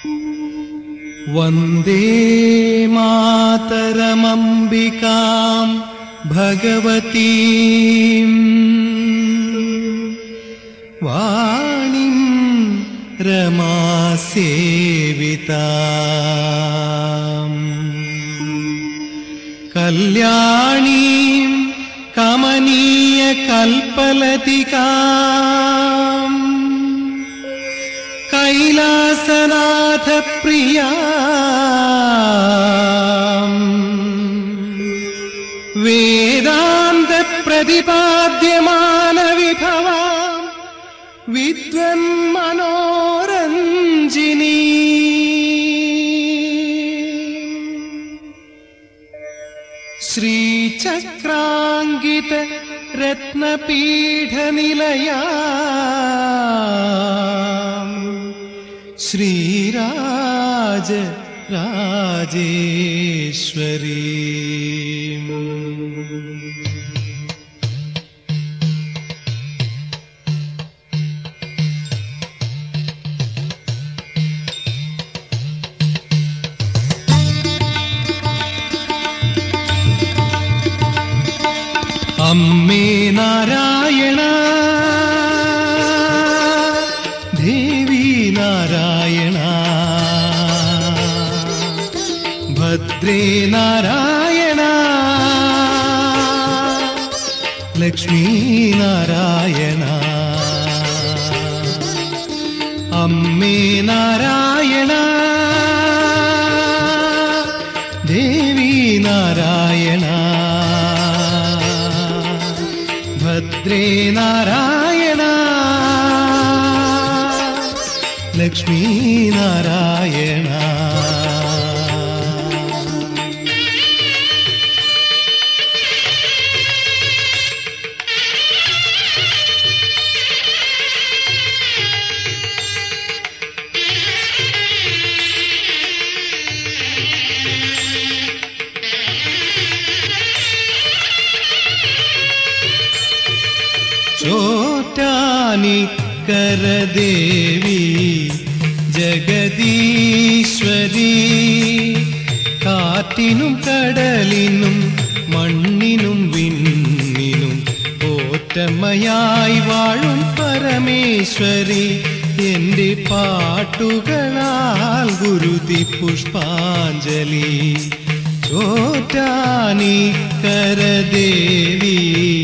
വന്ദേ മാതരമംബികാം ഭഗവതീം വാണിം രമാസേവിതാം കല്യാണീം കമനീയ കൽപ്പലതികാം കൈലാസനാഥ പ്രിയ വേദാന്ത പ്രതിപാദ്യമാന വിഭവാം വിദ്വൻ മനോരഞ്ജിനി ശ്രീചക്രാങ്കിത രത്നപീഠനിലയാ ശ്രീരാജ രാജേശ്വരീ അമ്മേ നാരായണ ദേവി നാരായണ ഭദ്രേ നാരായണ ലക്ഷ്മീ നാരായണ അമ്മേ നാരായണ ദേവി നാരായണ ഭദ്രേ നാരായണ ലക്ഷ്മീ നാരായണ ചോറ്റാനിക്കരദേവി ജഗദീശ്വരി കാറ്റിനും കടലിനും മണ്ണിനും വിണ്ണിനും ഓറ്റമ്മയായി വാഴും പരമേശ്വരി എന്റെ പാട്ടുകളാൽ ഗുരുതി പുഷ്പാഞ്ജലി ചോറ്റാനിക്കരദേവി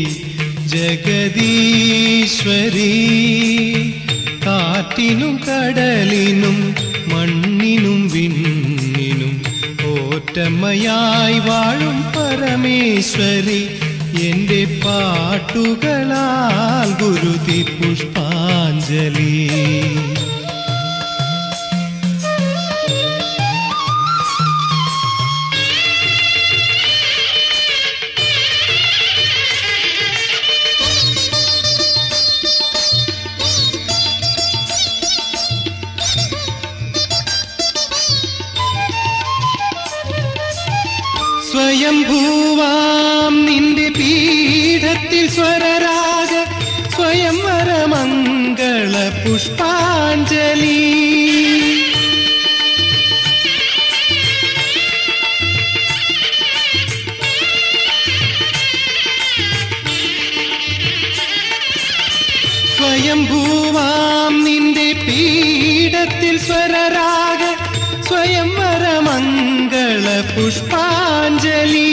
ജഗദീശ്വരി കാറ്റിനും കടലിനും മണ്ണിനും വിണ്ണിനും ഓറ്റമ്മയായി വാഴും പരമേശ്വരി എന്റെ പാട്ടുകളാൽ ഗുരുതി പുഷ്പാഞ്ജലി സ്വയംഭൂവാം നിന്റെ പീഠത്തിൽ സ്വരരാഗ സ്വയംവരമംഗള പുഷ്പാഞ്ജലി സ്വയംഭൂവാം നിന്റെ പീഠത്തിൽ സ്വരരാഗ സ്വയംവരമംഗള പുഷ്പാഞ്ജലി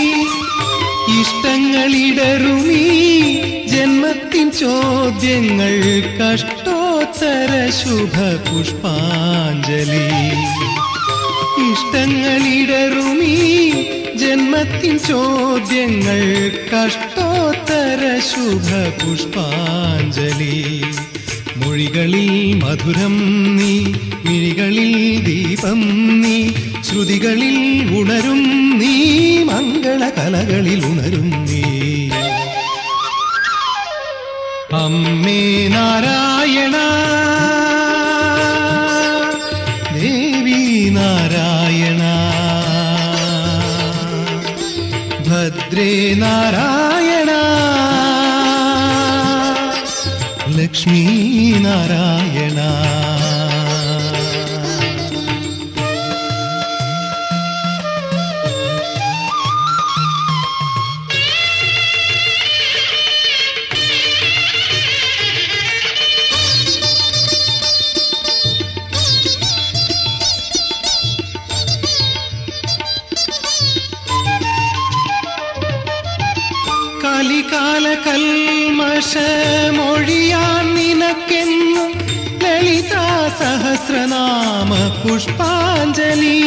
ഇഷ്ടങ്ങളിടറുമീ ജന്മത്തിൻ ചോദ്യങ്ങൾ കഷ്ടോത്തര ശുഭ പുഷ്പാഞ്ജലി ഇഷ്ടങ്ങളിടറുമീ ജന്മത്തിൻ ചോദ്യങ്ങൾ കഷ്ടോത്തര ശുഭ പുഷ്പാഞ്ജലി മൊഴികളിൽ മധുരം നീ മിഴികളിൽ ദീപം നീ ശ്രുതികളിൽ ഉണരും നീ മംഗളകലകളിൽ ഉണരും നീ അമ്മേ നാരായണ ദേവി നാരായണ ഭദ്രേ നാരായണ ലക്ഷ്മീ നാരായണ കൽമഷമൊഴിയാൻ നിനക്കെന്നും ലളിതാ സഹസ്രനാമ പുഷ്പാഞ്ജലി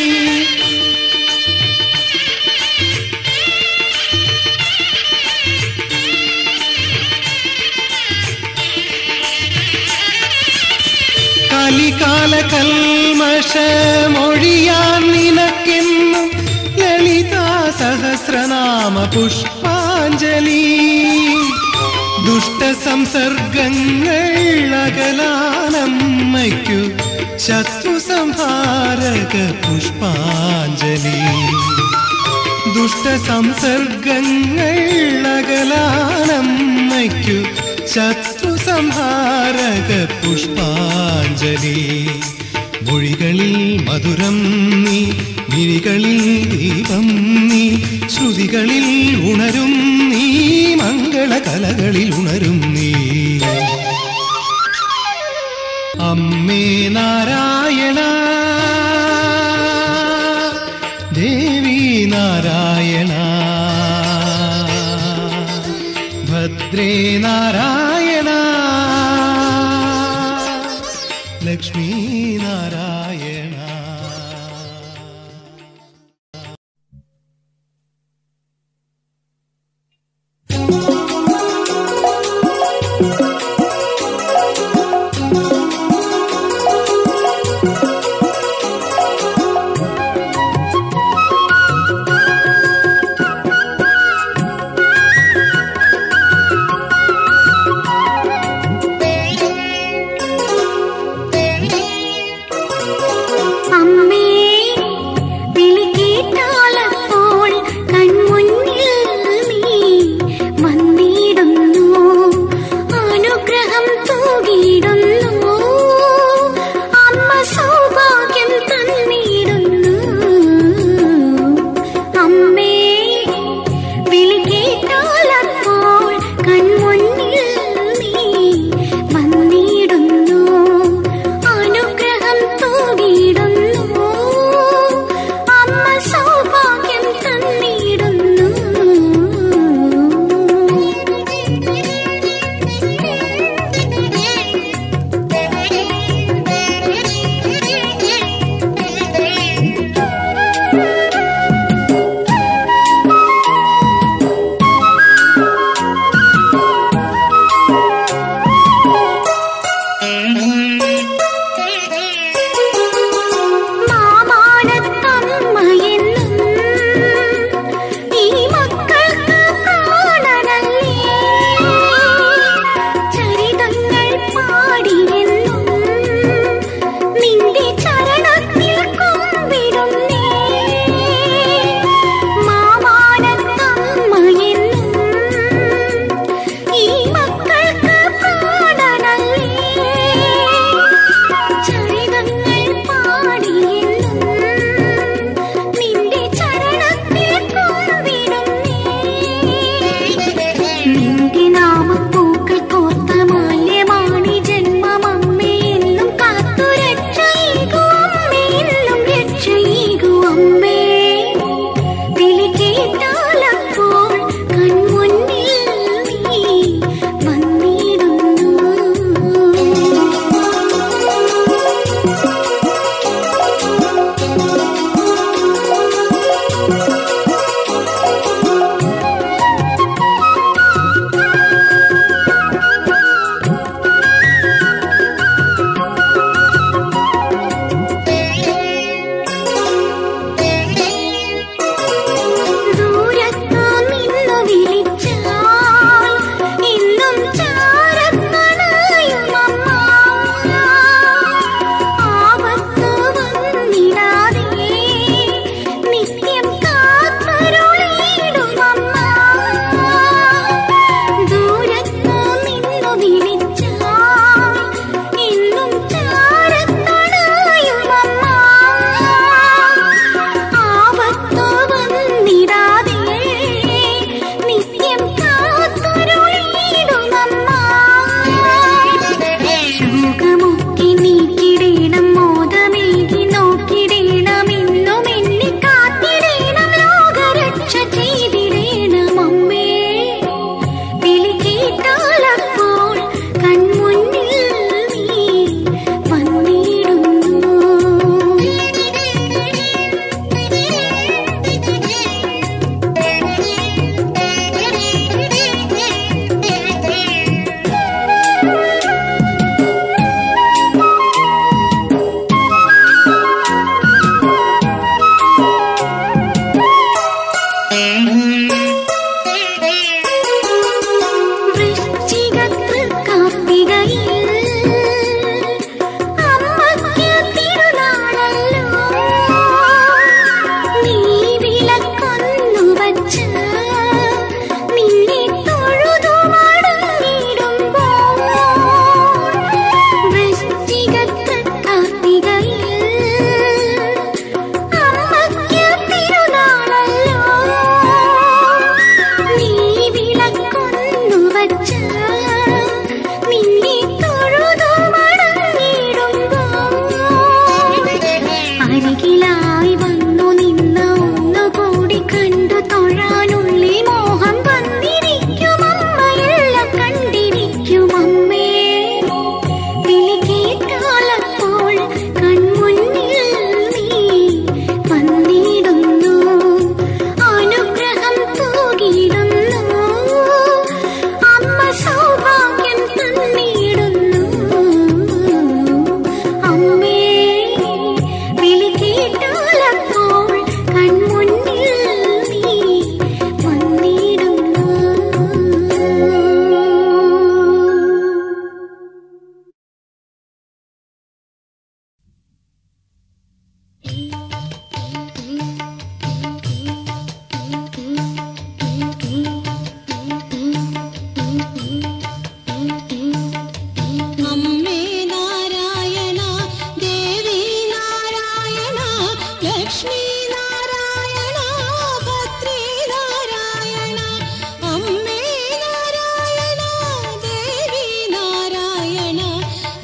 കലികാല കൽമഷമൊഴിയാൻ നിനക്കെന്നും ലളിതാ സഹസ്രനാമ പുഷ്പാഞ്ജലി ദുഷ്ടസംസർഗങ്ങൾ അകലാനമ്മയ്ക്കു ശത്രു സംഹാരക പുഷ്പാഞ്ജലി ദുഷ്ടസംസർഗങ്ങൾ അകലാനമ്മയ്ക്കു ശത്രു സംഹാരക പുഷ്പാഞ്ജലി മൊഴികളിൽ മധുരം നീ മിഴികളിൽ ദീപം നീ ശ്രുതികളിൽ ഉണരും നീ മംഗളകലകളിൽ ഉണരും നീ അമ്മേ നാരായണ ദേവി നാരായണ ഭദ്രേ നാരായണ ലക്ഷ്മീ നാരായണ അമ്മേ വിളി കേട്ടാലപ്പോൾ കൺമുന്നിൽ നീ വന്നിടുന്നു അനുഗ്രഹം തൂകിയിടുന്നു അമ്മ സൗഭാഗ്യം തന്നിടുന്നു അമ്മേ വിളി കേട്ടാലപ്പോൾ കൺമുന്നിൽ നീ വന്നിടുന്നു അനുഗ്രഹം തൂകിയിടുന്നു അമ്മ സൗഭാഗ്യം തന്നിടുന്നു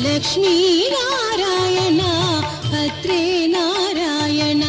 ലക്ഷ്മീ നാരായണ ഭദ്രേ നാരായണ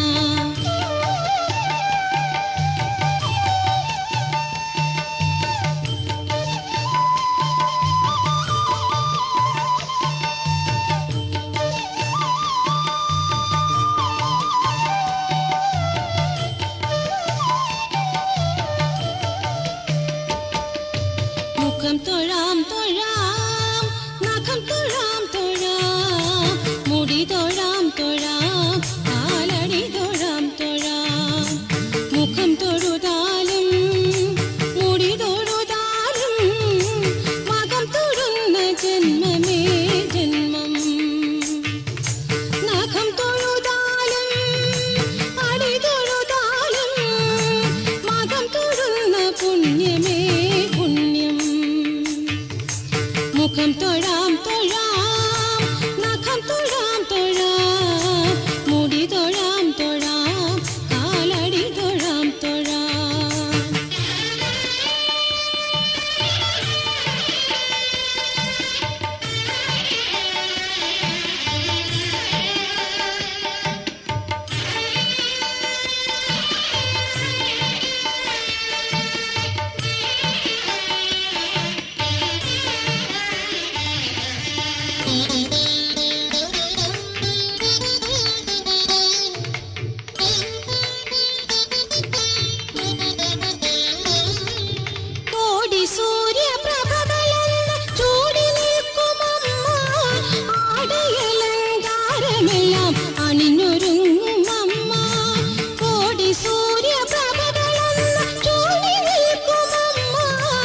മുഖം തൊഴാം തൊഴാം നഖം തൊഴാം തൊഴാം മുടി തൊഴാം തൊഴാം കാലടി തൊഴാം തൊഴാം മുഖം തൊഴുതാലും മുടി തൊഴുതാലും മകം തൊഴുന്ന ജന്മമേ ജന്മം നഖം തൊഴുതാലും അടി തൊഴുതാലും മകം തൊഴുന്ന പുണ്യമേ പുണ്യം മുഖം തൊഴാം തൊഴാം നഖം തൊഴാം തൊഴാം മുടി തൊഴാം തൊഴാം കാലടി തൊഴാം തൊഴാം കോടി സൂര്യപ്രഭകളെന്ന് ചൂടി നിൽക്കുമമ്മ ആടയലങ്കാരമെല്ലാം അണിഞ്ഞൊരുങ്ങും അമ്മ കോടി സൂര്യപ്രഭകളെന്ന് ചൂടി നിൽക്കുമമ്മ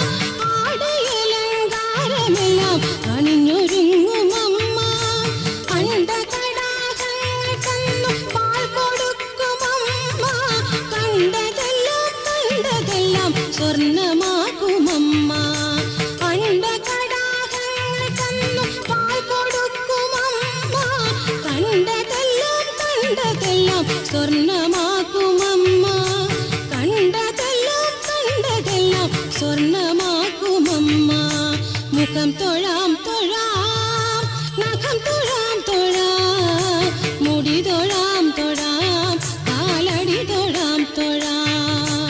ആടയലങ്കാരമെല്ലാം അണിഞ്ഞൊരുങ്ങും അമ്മ അണ്ടകടാകങ്ങൾ തന്നു പാൽ കൊടുക്കുമമ്മ കണ്ടതെല്ലാം കണ്ടതെല്ലാം സ്വർണമാകുമമ്മ അണ്ടകടാകങ്ങൾ തന്നു പാൽ കൊടുക്കുമമ്മ കണ്ടതെല്ലാം കണ്ടതെല്ലാം സ്വർണമാക്കുമമ്മ കണ്ടതെല്ലാം കണ്ടതെല്ലാം സ്വർണമാക്കുമമ്മ മുഖം തൊഴാം തൊഴാം നഖം തൊഴാം തൊഴാം മുടി തൊഴാം തൊഴാം കാലടി തൊഴാം തൊഴാം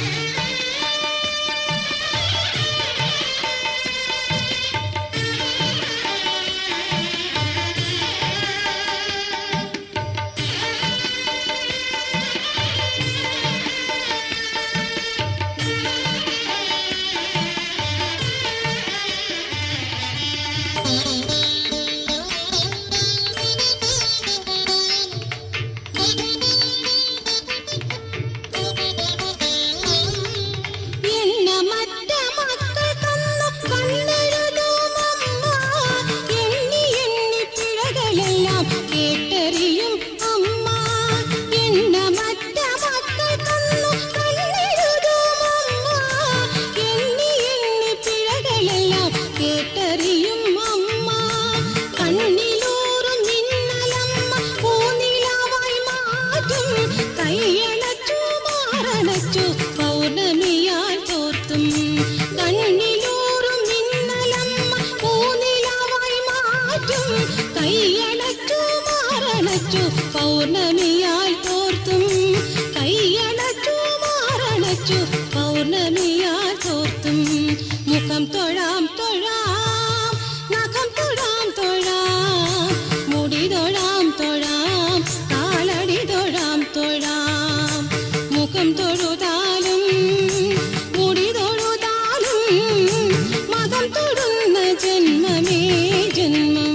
എണ്ണമറ്റ മക്കൾ തന്നു കണ്ണെഴുതുമമ്മ എണ്ണി എണ്ണി പിഴകളെല്ലാം കേട്ടറിയും അമ്മ എണ്ണമറ്റ മക്കൾ തന്നു കണ്ണെഴുതുമമ്മ എണ്ണി എണ്ണി പിഴകളെല്ലാം കേട്ടറിയും അമ്മ കണ്ണിലൂറും മിന്നലമ്മ പൂനിലാവായി മാറ്റും കൈയണച്ചു മാറണച്ചു പൗർണമിയാൽ തോർത്തും കണ്ണിലൂറും മിന്നലമ്മ പൂനിലാവായി മാറ്റും കൈയണച്ചു മാറണച്ചു പൗർണമിയാൽ തോർത്തും കൈയണച്ചു മാറണച്ചു പൗർണമിയാൽ തോർത്തും മുഖം തൊഴാം തൊഴാം നഖം തൊഴാം തൊഴാം മുടി തൊഴാം തൊഴാം കാലടി തൊഴാം തൊഴാം മുഖം തൊഴുതാലും മുടി തൊഴുതാലും മതം തൊടുന്ന ജന്മമേ ജന്മം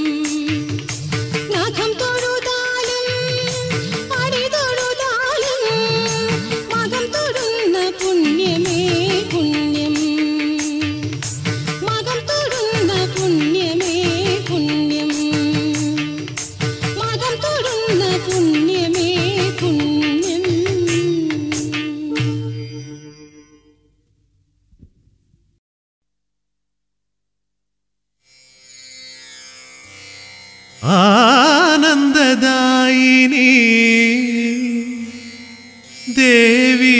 നഖം തൊഴുതാലും അടി തൊഴുതാലും മകം തൊടുന്ന പുണ്യമേ പുണ്യം മകം തൊടുന്ന പുണ്യമേ പുണ്യം മകം തൊടുന്ന പുണ്യമേ പുണ്യം ആനന്ദദായിനി ദേവി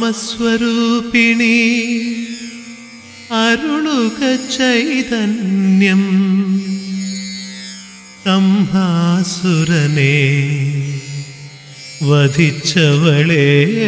കാമസ്വരൂപിണി അരുളുക ചൈതന്യം കംഹാസുരനെ വധിച്ചവളേ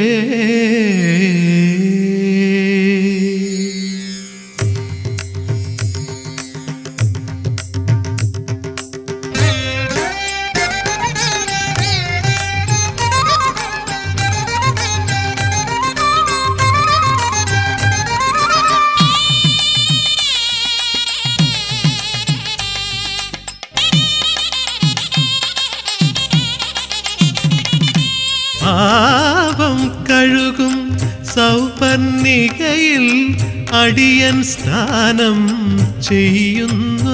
പാപം കഴുകും സൗപർണികയിൽ അടിയൻ സ്നാനം ചെയ്യുന്നു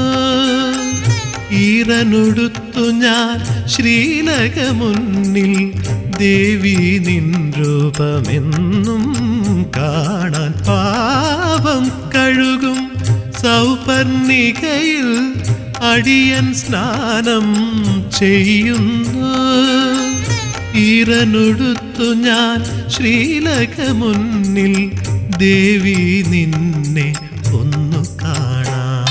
ഈറനൊടുത്തു ഞാൻ ശ്രീലകമുന്നിൽ ദേവി നിൻ രൂപമെന്നും കാണാൻ പാപം കഴുകും സൗപർണികയിൽ അടിയൻ സ്നാനം ചെയ്യുന്നു ഈറനൊടുത്തു ഞാൻ ശ്രീലകമുന്നിൽ ദേവി നിന്നെ ഒന്നു കാണാം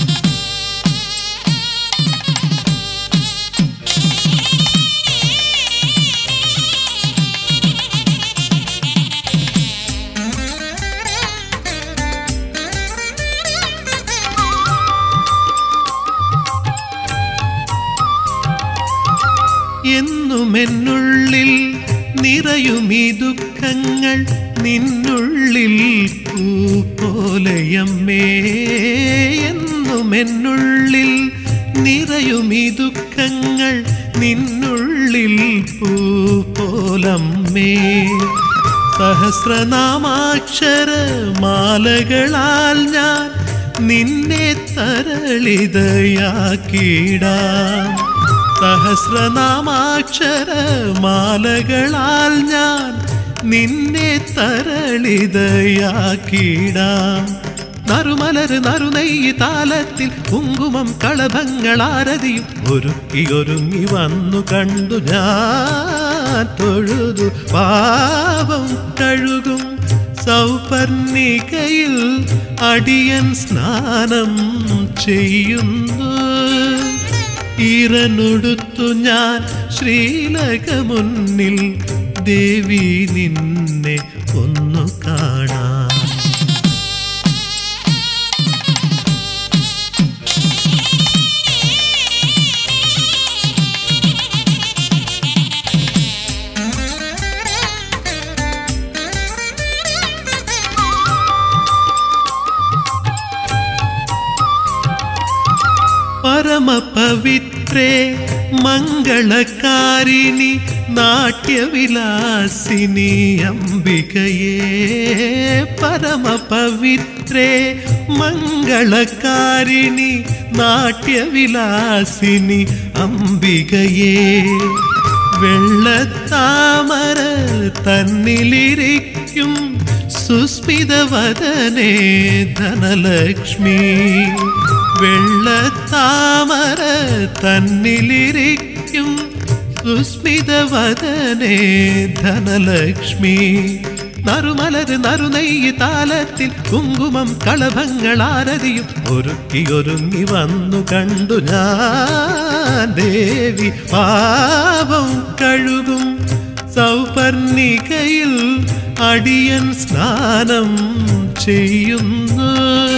എന്നുമെന്നുള്ളിൽ നിറയുമീ ദുഃഖങ്ങൾ നിന്നുള്ളിൽ പൂ പോലെയമ്മേ എന്നുമെന്നുള്ളിൽ നിറയുമീ ദുഃഖങ്ങൾ നിന്നുള്ളിൽ പൂ പോലമ്മേ സഹസ്രനാമാക്ഷര മാലകളാൽ ഞാൻ നിന്നെ തരളിതയാക്കിടാം സഹസ്രനാമാക്ഷര മാലകളാൽ ഞാൻ നിന്നെ തരളിതയാക്കിടാം നറുമലര് നറുനെയ്യ് താലത്തിൽ കുങ്കുമം കളഭങ്ങളാരതിയും ഒരുക്കി ഒരുങ്ങി വന്നു കണ്ടു ഞാൻ തൊഴുതു പാപം കഴുകും സൗപർണികയിൽ അടിയൻ സ്നാനം ചെയ്യുന്നു ഈറനൊടുത്തു ഞാൻ ശ്രീലകമുന്നിൽ ദേവി നിന്നെ ഒന്നു കാണാം പരമപവിത്രേ മംഗളകാരിണി നാട്യവിലാസിനി അംബികയേ പരമപവിത്രേ മംഗളകാരിണി നാട്യവിലാസിനി അംബികയേ വെള്ളത്താമര തന്നിലിരിക്കും സുസ്മിതവദനേ ധനലക്ഷ്മി വെള്ളത്താമര തന്നിലിരിക്കും സുസ്മിതവദനേ ധനലക്ഷ്മി നറുമലര് നറുനെയ്യ് താലത്തിൽ കുങ്കുമം കളഭങ്ങളാരതിയും ഒരുക്കി ഒരുങ്ങി വന്നു കണ്ടു ഞാൻ ദേവി പാപം കഴുകും സൗപർണികയിൽ അടിയൻ സ്നാനം ചെയ്യുന്നു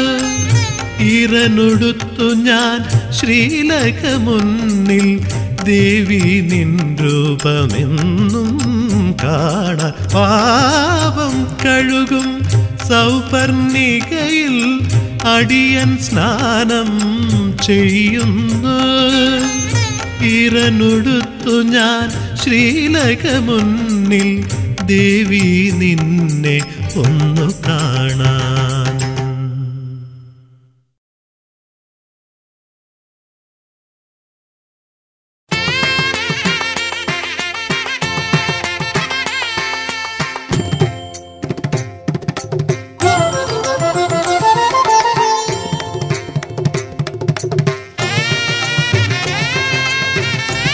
ഇറനൊടുത്തു ഞാൻ ശ്രീലകമുന്നിൽ ദേവി നിൻ രൂപമെന്നും കാണാൻ പാപം കഴുകും സൗപർണികയിൽ അടിയൻ സ്നാനം ചെയ്യുന്നു ഇറനൊടുത്തു ഞാൻ ശ്രീലകമുന്നിൽ ദേവി നിന്നെ ഒന്നു കാണാൻ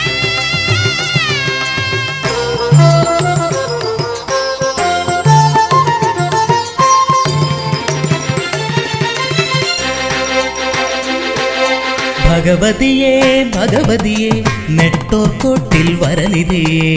Thank you. ഭഗവതിയെ ഭഗവതിയെ നെട്ടോർക്കോട്ടിൽ വരനിധിയേ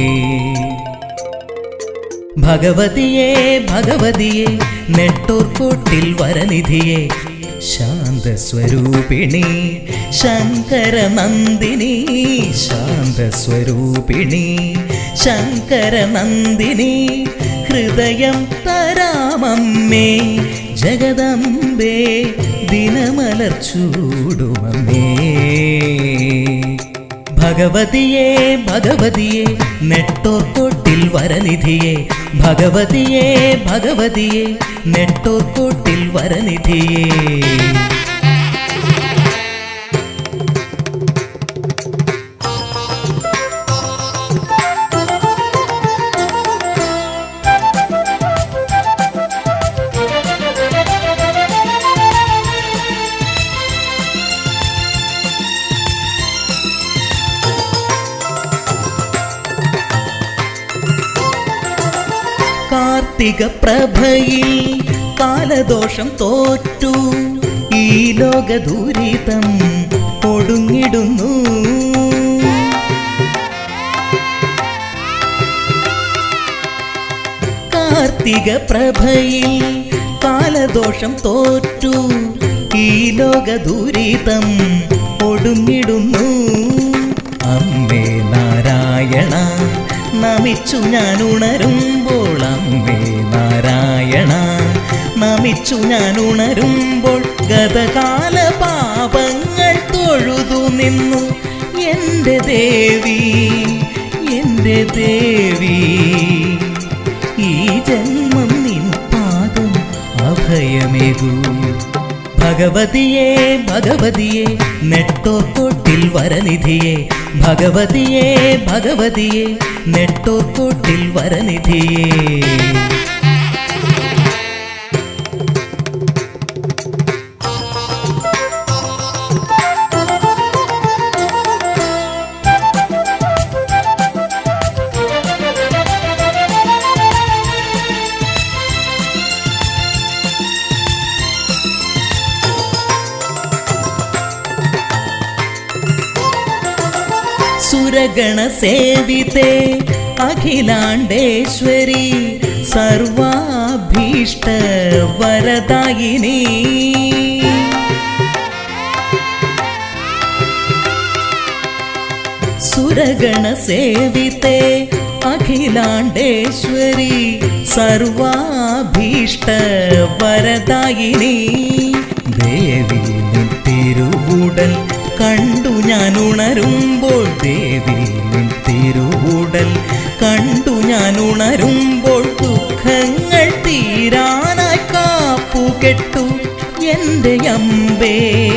ഭഗവതിയെ ഭഗവതിയെ നെട്ടൂർക്കോട്ടിൽ വരനിധിയെ ശാന്തസ്വരൂപിണി ശങ്കര നന്ദിനി ശാന്തസ്വരൂപിണി ശങ്കര നന്ദിനി ഹൃദയം തരാമമ്മേ ജഗദംബേ ദിനമലർച്ചൂടുമമ്മേ ഭഗവതിയെ ഭഗവതിയെ നെട്ടോർക്കോട്ടിൽ വരനിധിയെ ഭഗവതിയെ ഭഗവതിയെ നെട്ടോർക്കോട്ടിൽ വരനിധിയെ കാർത്തിക പ്രഭയിൽ കാലദോഷം തോറ്റു ഈ ലോക ദുരിതം ഒടുങ്ങിടുന്നു കാർത്തിക പ്രഭയിൽ കാലദോഷം തോറ്റു ഈ ലോക ദുരിതം ഒടുങ്ങിടുന്നു അമ്മേ നാരായണ നമിച്ചു ഞാൻ ഉണരുമ്പോൾ അമ്മേ നാരായണ നമിച്ചു ഞാൻ ഉണരുമ്പോൾ ഗതകാല പാപങ്ങൾ തൊഴുതു നിന്നു എൻ്റെ ദേവി എൻ്റെ ദേവി ഈ ജന്മം നിൻ പാദം അഭയമേകൂ ഭഗവതിയെ ഭഗവതിയെ നെട്ടോർക്കോട്ടിൽ വരനിധിയെ ഭഗവതിയെ ഭഗവതിയെ നെട്ടോർക്കോട്ടിൽ വരനിധിയെ സുരഗണ സേവിതേ അഖിലാണ്ടേശ്വരി സർവാഭീഷ്ട വരദായിനി സുരഗണ സേവിതേ അഖിലാണ്ടേശ്വരി സർവാഭീഷ്ട വരദായിനി ദേവി നിൻ തിരുവുടൽ കണ്ടു ഞാൻ ഉണരുമ്പോൾ ദേവി നിൻ തിരുവുടൽ കണ്ടു ഞാൻ ഉണരുമ്പോൾ ദുഃഖങ്ങൾ തീരാനായി കാപ്പു കെട്ടു എൻ്റെ അമ്പേ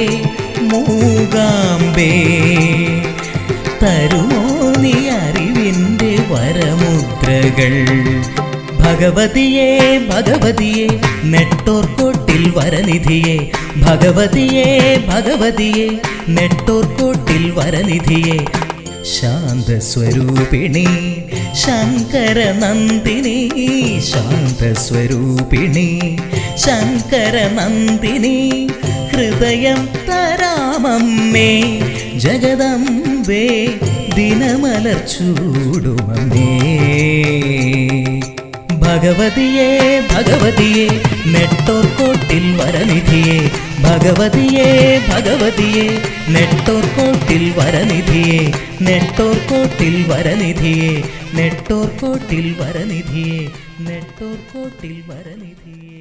മൂകാമ്പേ തരുമോ നീ അറിവിൻ്റെ വരമുദ്രകൾ ഭഗവതിയെ ഭഗവതിയെ നെട്ടോർക്കോട്ടിൽ വരനിധിയെ ഭഗവതിയെ ഭഗവതിയെ നെട്ടോർക്കോട്ടിൽ വരനിധിയെ ശാന്തസ്വരൂപിണി ശങ്കര നന്ദിനി ശാന്തസ്വരൂപിണി ശങ്കര നന്ദിനി ഹൃദയം തരാമമ്മേ ജഗദംബേ ദിനമലർച്ചൂടുമമ്മേ ഭഗവതിയെ ഭഗവതിയെ നെട്ടോർക്കോട്ടിൽ വരനിധിയെ ഭഗവതിയെ ഭഗവതിയെ നെട്ടോർക്കോട്ടിൽ വരനിധിയെ നെട്ടോർക്കോട്ടിൽ വരനിധിയെ നെട്ടോർക്കോട്ടിൽ വരനിധിയെ നെട്ടോർക്കോട്ടിൽ വരനിധിയെ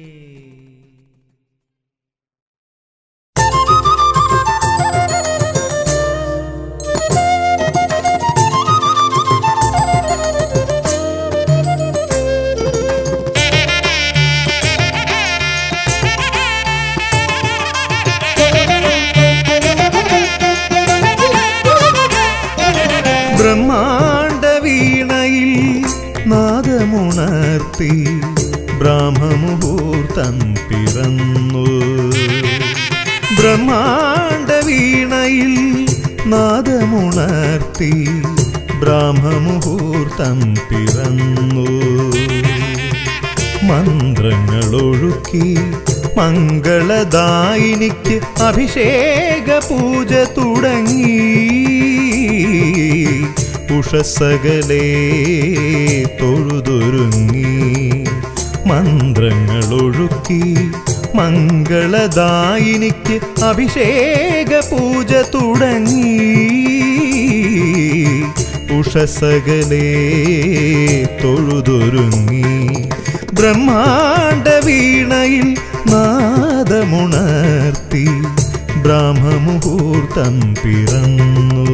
ബ്രഹ്മാണ്ട വീണയിൽ നാദമുണർത്തി ബ്രഹ്മമുഹൂർത്തം പിറന്നു ബ്രഹ്മാണ്ട വീണയിൽ നാദമുണർത്തി ബ്രഹ്മമുഹൂർത്തം പിറന്നു മന്ത്രങ്ങളൊഴുക്കി മംഗളദായിനിക്ക് അഭിഷേക പൂജ തുടങ്ങി ഉഷസകലേ തൊഴുതൊരുങ്ങി മന്ത്രങ്ങളൊഴുക്കി മംഗളദായിനിക്ക് അഭിഷേക പൂജ തുടങ്ങി ഉഷസകലേ തൊഴുതൊരുങ്ങി ബ്രഹ്മാണ്ട വീണയിൽ നാദമുണർത്തി ബ്രാഹ്മമുഹൂർത്തം പിറന്നു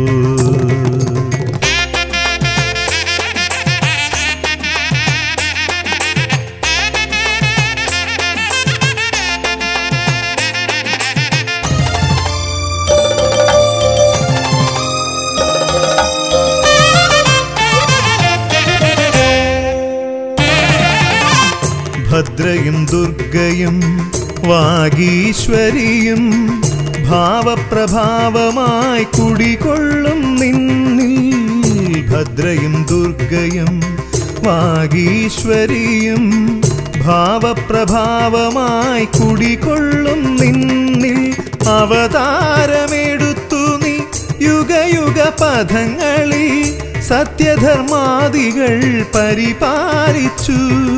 ഭദ്രയും ദുർഗയും വാഗീശ്വരിയും ഭാവപ്രഭാവമായി കുടികൊള്ളും നിന്നിൽ ഭദ്രയും ദുർഗയും വാഗീശ്വരിയും ഭാവപ്രഭാവമായി കുടികൊള്ളും നിന്നിൽ അവതാരമെടുത്തു നീ യുഗയുഗ പഥങ്ങളിൽ സത്യധർമാദികൾ പരിപാലിച്ചു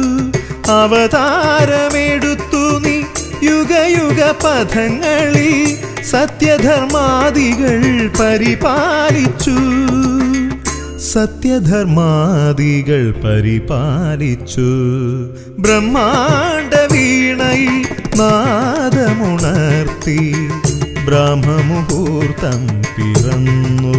അവതാരമെടുത്തു നീ യുഗയുഗ പഥങ്ങളിൽ സത്യധർമാദികൾ പരിപാലിച്ചു സത്യധർമാദികൾ പരിപാലിച്ചു ബ്രഹ്മാണ്ട വീണയിൽ നാദമുണർത്തി ബ്രഹ്മമുഹൂർത്തം പിറന്നു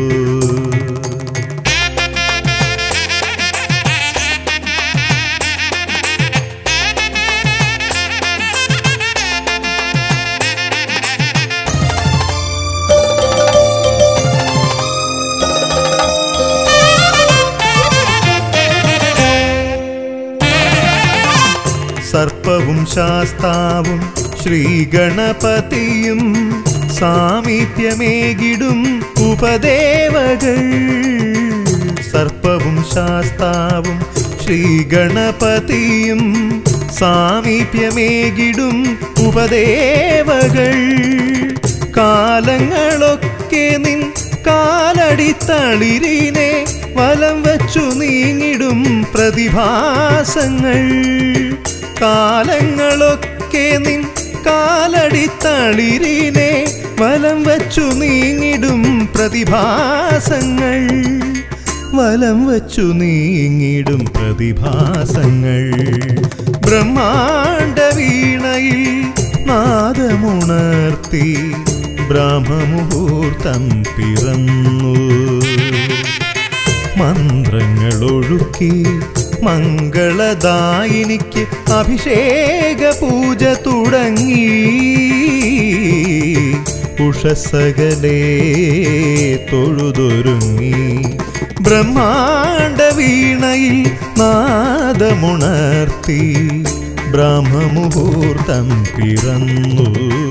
സർപ്പവും ശാസ്താവും ശ്രീഗണപതിയും സാമീപ്യമേകിടും ഉപദേവകൾ സർപ്പവും ശാസ്താവും ശ്രീഗണപതിയും സാമീപ്യമേകിടും ഉപദേവകൾ കാലങ്ങളൊക്കെ നിൻ കാലടിത്തളിരിനെ വലം വച്ചു നീങ്ങിടും പ്രതിഭാസങ്ങൾ കാലങ്ങളൊക്കെ നിൻ കാലടിത്തളിരിനെ വലം വച്ചു നീങ്ങിടും പ്രതിഭാസങ്ങൾ വലം വച്ചു നീങ്ങിടും പ്രതിഭാസങ്ങൾ ബ്രഹ്മാണ്ട വീണയിൽ നാദമുണർത്തി ബ്രഹ്മമുഹൂർത്തം പിറന്നു മന്ത്രങ്ങളൊഴുക്കി മംഗളദായിനിക്ക് അഭിഷേക പൂജ തുടങ്ങി ഉഷസകലേ തൊഴുതൊരുങ്ങി ബ്രഹ്മാണ്ട വീണയിൽ നാദമുണർത്തി ബ്രഹ്മമുഹൂർത്തം പിറന്നു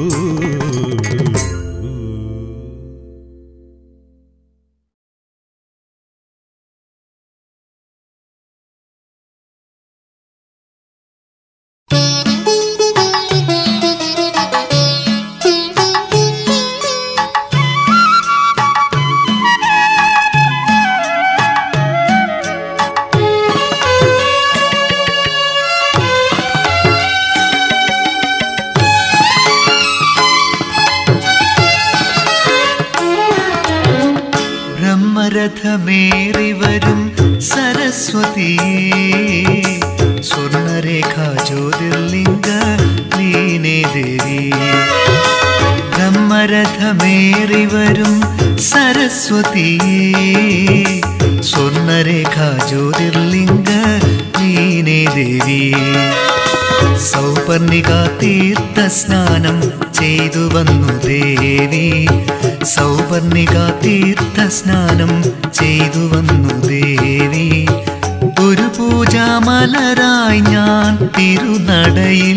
ബ്രഹ്മരഥമേറി വരും സരസ്വതിയേ സ്വർണരേഖ ജ്യോതിർലിംഗ ലീനേ ദേവി ബ്രഹ്മരഥമേറി വരും സരസ്വതിയേ സ്വർണരേഖ ജ്യോതിർലിംഗ ലീനേ ദേവി സൗപർണിക തീർത്ഥ സ്നാനം ചെയ്തു വന്നു ദേവി സൗപർണിക തീർത്ഥ സ്നാനം ചെയ്തു വന്നു ദേവി ഒരു പൂജാമലരായി ഞാൻ തിരുനടയിൽ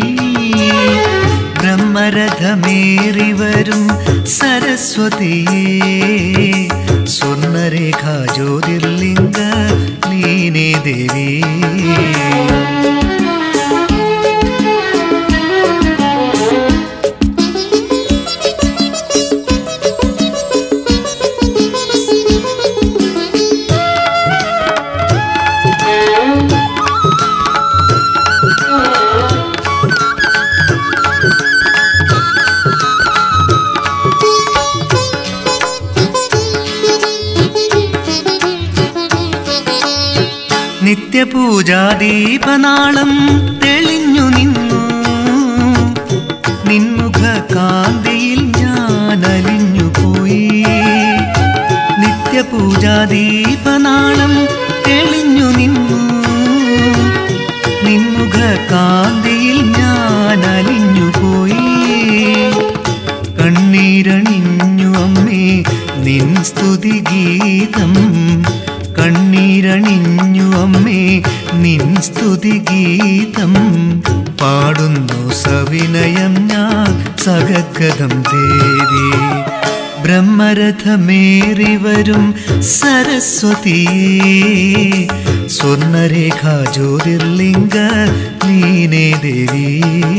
ബ്രഹ്മരഥമേറി വരും സരസ്വതിയേ സ്വർണരേഖ ജ്യോതിർലിംഗ ലീനേ ദേവി നിത്യപൂജാദീപനാളം തെളിഞ്ഞു നിന്നു നിൻമുഖ കാന്തിയിൽ ഞാൻ അലിഞ്ഞു പോയി നിത്യപൂജാദീപനാളം തെളിഞ്ഞു നിന്നു നിൻമുഖ കാന്തിയിൽ ഞാൻ അലിഞ്ഞു പോയി കണ്ണീരണിഞ്ഞു അമ്മേ നിൻ സ്തുതി ഗീതം കണ്ണീരണിഞ്ഞു അമ്മേ നിൻ സ്തുതി ഗീതം പാടുന്നു സവിനയം ഞാൻ സഗഗതം ദേവി ബ്രഹ്മരഥമേറി വരും സരസ്വതിയേ സ്വർണരേഖാ ജ്യോതിർലിംഗ നീനേ ദേവി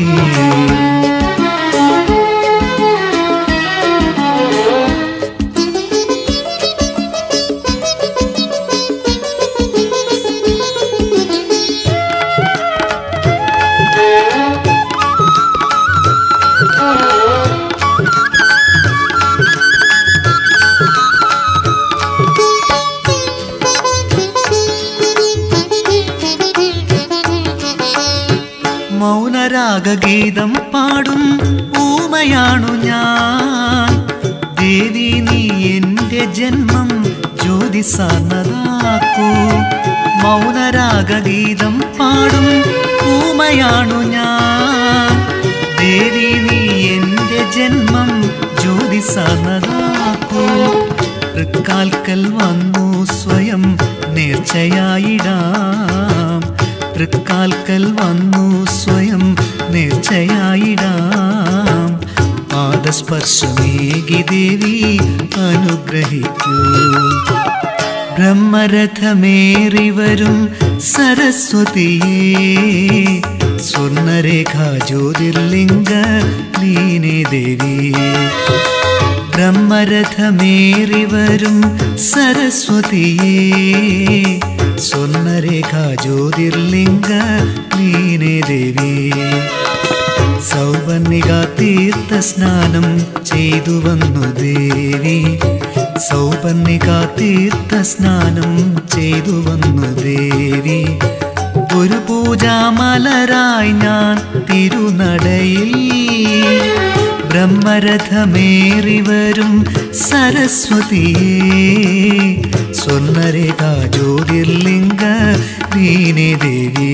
മൗനരാഗഗീതം പാടും ഊമയാണു ഞാൻ ദേവി നീ എൻ്റെ ജന്മം ജ്യോതിസാർന്നതാക്കൂ മൗനരാഗഗീതം പാടും ഊമയാണു ഞാൻ ദേവി നീ എൻ്റെ ജന്മം ജ്യോതിസാർന്നതാക്കൂ തൃക്കാൽക്കൽ വന്നു സ്വയം നേർച്ചയായിടാം തൃക്കാൽക്കൽ വന്നു സ്വയം നേർച്ചയായിടാം പാദസ്പർശമേകി ദേവി അനുഗ്രഹിക്കൂ ബ്രഹ്മരഥമേറി വരും സരസ്വതിയേ സ്വർണരേഖാ ജ്യോതിർലിംഗ ലീനേ ദേവി ബ്രഹ്മരഥമേറി വരും സരസ്വതിയേ സ്വർണരേഖാ ജ്യോതിർലിംഗ ലീനേ ദേവി സൗവർണിക തീർത്ഥ സ്നാനം ചെയ്തു വന്നു ദേവി സൗവർണിക തീർത്ഥ സ്നാനം ചെയ്തു വന്നു ദേവി ഒരു പൂജാമലരായി ഞാൻ തിരുനടയിൽ ബ്രഹ്മരഥമേറി വരും സരസ്വതിയേ സ്വർണരേഖ ജ്യോതിർലിംഗ ദീനേ ദേവി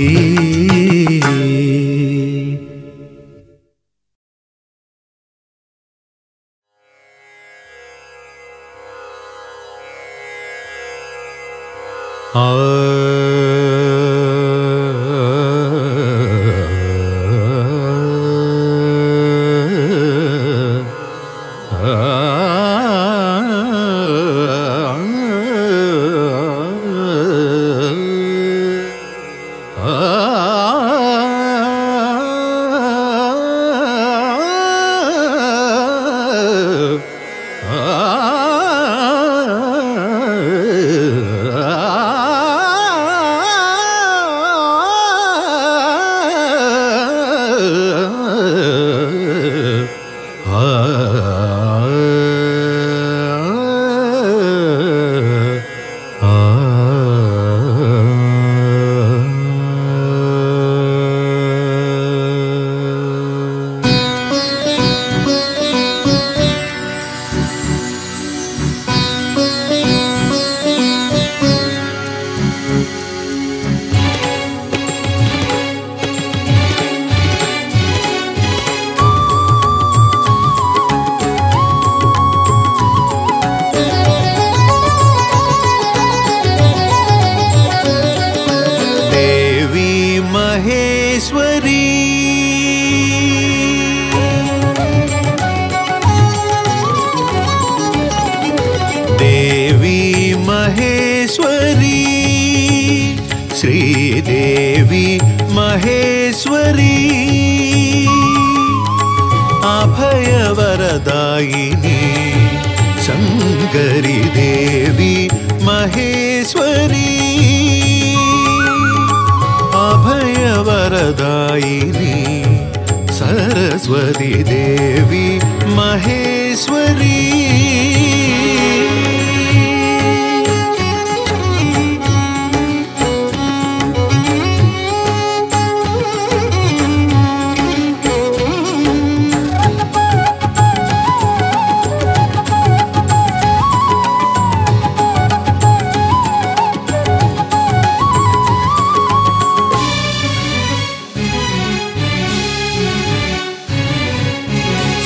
ദേവി മഹേശ്വരി ദേവി മഹേശ്വരി ശ്രീദേവി മഹേശ്വരി അഭയവരദായിനി ശങ്കരി ദേവി മഹേശ്വരി അഭയവരദായിനി സരസ്വതി ദേവി മഹേശ്വരി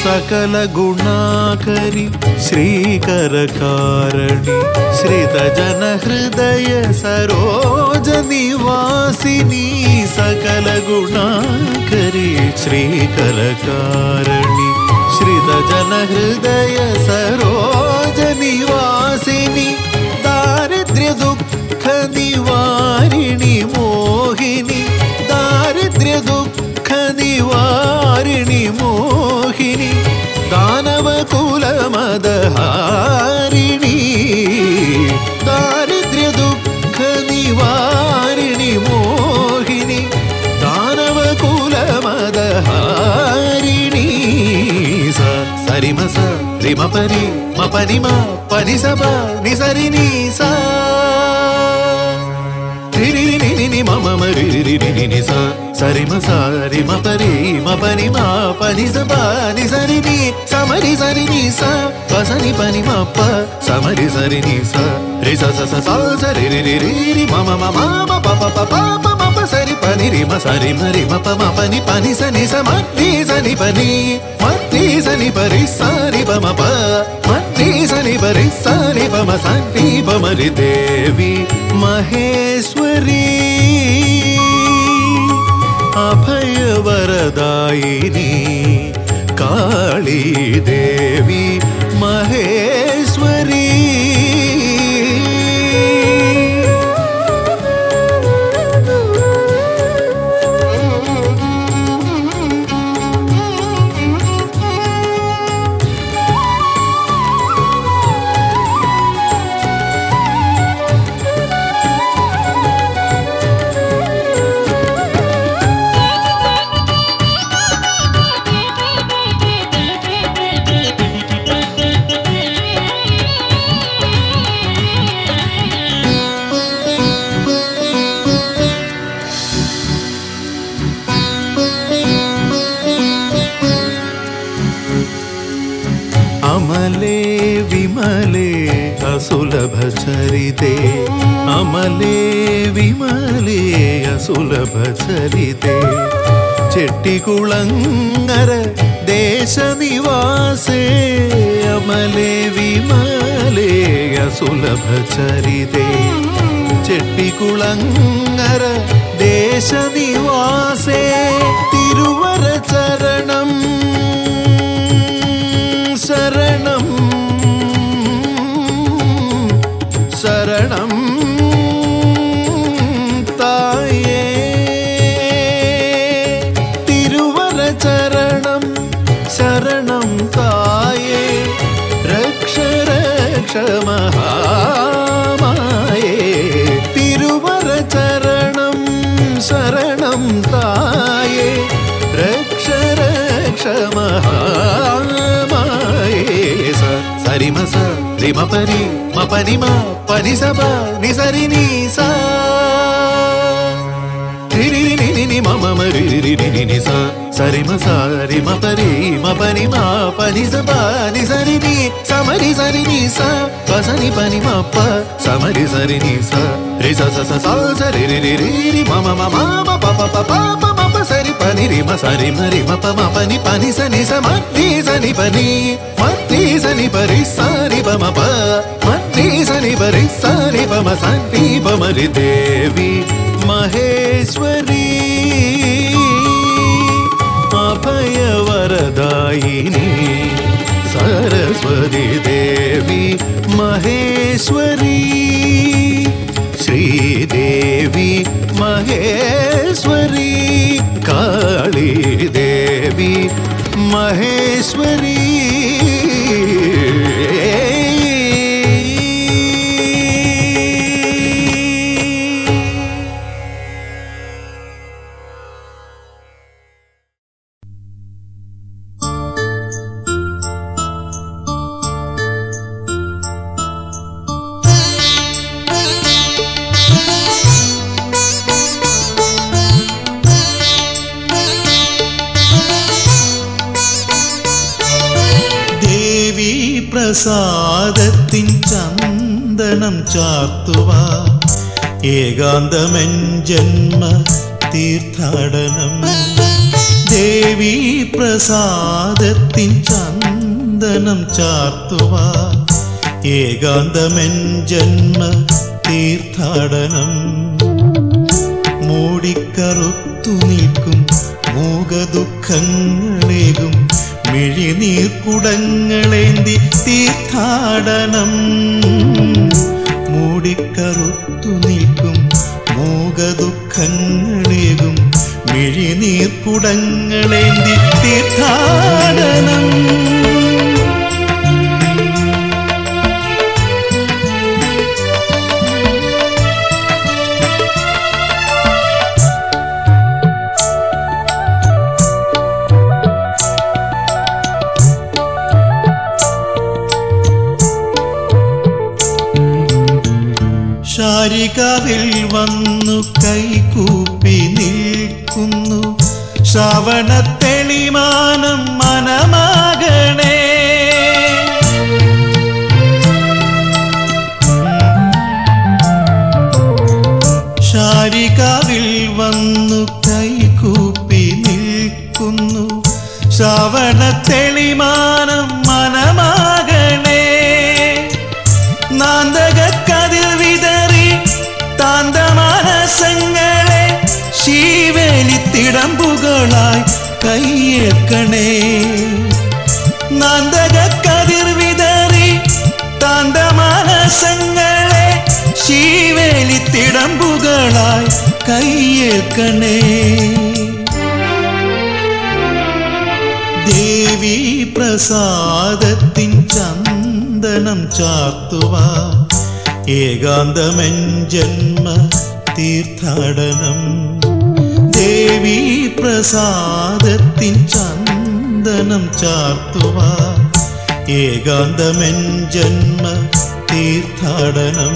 സകല ഗുണാകരി ശ്രീകരകാരണി ശ്രിതജന ഹൃദയ സരോജ നിവാസിനി സകല ഗുണാകരി ശ്രീകരകാരണി ശ്രിതജന ഹൃദയ സരോജ നിവാസിനി ദാരിദ്ര്യ ദുഃഖ നിവാരിണി മോഹിനി ദാരിദ്ര്യ ദുഃഖ നിവാരിണി മോഹിനി ദാനവ കുലമദഹാരിണി ദാരിദ്ര്യ ദുഃഖ നിവാരിണി മോഹിനി ദാനവ കുലമദഹാരിണി സ സരിമ സ റിമ പരി മ പനി മ പനി സ പ നി സരി നി സ രി രി രി നി നി നി മ മ മ രി രി രി നി നി നി സ സരി മ സ രി മ പരി മ പനി മ പനി സ പ നി സരി നി സമരി സരി നി സ പ സരി പനി മ പ സമരി സരി നി സ രി സ സ സ സ സ രി രി രി രി രി മ മ മ മ മ പ പ പ പ പ മ പ സരി പനി രി മ സരി മ രി മ പ മ പനി പനി സ നി സ മ നി സ നി പ നി മ നി സ നി പ രി സ രി പ മ പ മ നി സ നി പ രി സ നി പ മ സ നി പ മ രി ദേവി മഹേശ്വരി അഭയവരദായിനി കാളി ദേവി മഹേശ്വരി അമലേ വിമലേ അസുലഭ ചരിതേ അമലേ വിമലേ അസുലഭ ചരിതേ ചെട്ടികുളങ്ങര ദേശനിവാസേ അമലേ വിമലേ അസുലഭ ചരിതേ ചെട്ടികുളങ്ങര ദേശനിവാസേ തിരുവര ചരണം ശരണം ശരണം തായേ തിരുവര ചരണം ശരണം തായേ രക്ഷ രക്ഷ മഹാമായേ തിരുവര ചരണം ശരണം തായേ രക്ഷ രക്ഷ മഹാമായേ സ സരി മ സ രി മ പരി മ പനി മ പനി സ പ നി സരി നി സ രി രി രി നി നി നി മ മ മ രി രി രി നി നി നി സ സരി മ സ രി മ പരി മ പനി മ പനി സ പ നി സരി നി സമരി സരി നി സ പ സ നി പനി മ പ സമരി സരി നി സ രി സ സ സ സ സ രി രി രി രി രി മ മ മ മ മ പ പ പ പ പ മ പ സരി പ നി രി മ സരി മ രി മ പ മ പ നി പ നി സ നി സ മ നി സ നി പ നി മ നി സ നി പ രി സ നി പ മ പ മ നി സ നി പ രി സ നി പ മ സ നി പ മ രി ദേവി മഹേശ്വരി അഭയവരദായിനി സരസ്വതി ദേവി മഹേശ്വരി ശ്രീദേവി മഹേശ്വരി കാളി ദേവി മഹേശ്വരി ദേവി പ്രസാദത്തിൻ ചന്ദനം ചാർത്തുവാ ഏകാന്തമെൻ ജന്മ തീർത്ഥാടനം ദേവി പ്രസാദത്തിൻ ചന്ദനം ചാർത്തുവാ ഏകാന്തമെൻ ജന്മ തീർത്ഥാടനം മൂടിക്കറുത്തു നിൽക്കും മൂകദുഃഖങ്ങളേകും മിഴിനീർക്കുടങ്ങളേന്തി തീർത്ഥാടനം മൂടിക്കറുത്തു നിൽക്കും മൂകദുഃഖങ്ങളേകും മിഴിനീർക്കുടങ്ങളേന്തി തീർത്ഥാടനം ശാരികവിൽ വന്നു കൈകൂപ്പി നിൽക്കുന്നു ശ്രവണത്തെളിമാനം മനമാകണേ ശാരികവിൽ വന്നു കൈകൂപ്പി നിൽക്കുന്നു ശ്രവണത്തെളിമാനം മനമാകണേ നാന്തകക്കതിർ വിതറി താന്തമാനസങ്ങളെ ശീവേലിത്തിടമ്പുകളായി കയ്യേക്കണേ നാന്തകക്കതിർ വിതറി താന്തമാനസങ്ങളെ ശീവേലിത്തിടമ്പുകളായി കയ്യേക്കണേ ദേവി പ്രസാദത്തിൻ ചന്ദനം ചാർത്തുവാ ഏകാന്തമെൻ ജന്മ തീർത്ഥാടനം ദേവി പ്രസാദത്തിൻ ചന്ദനം ചാർത്തുവാ ഏകാന്തമെൻ ജന്മ തീർത്ഥാടനം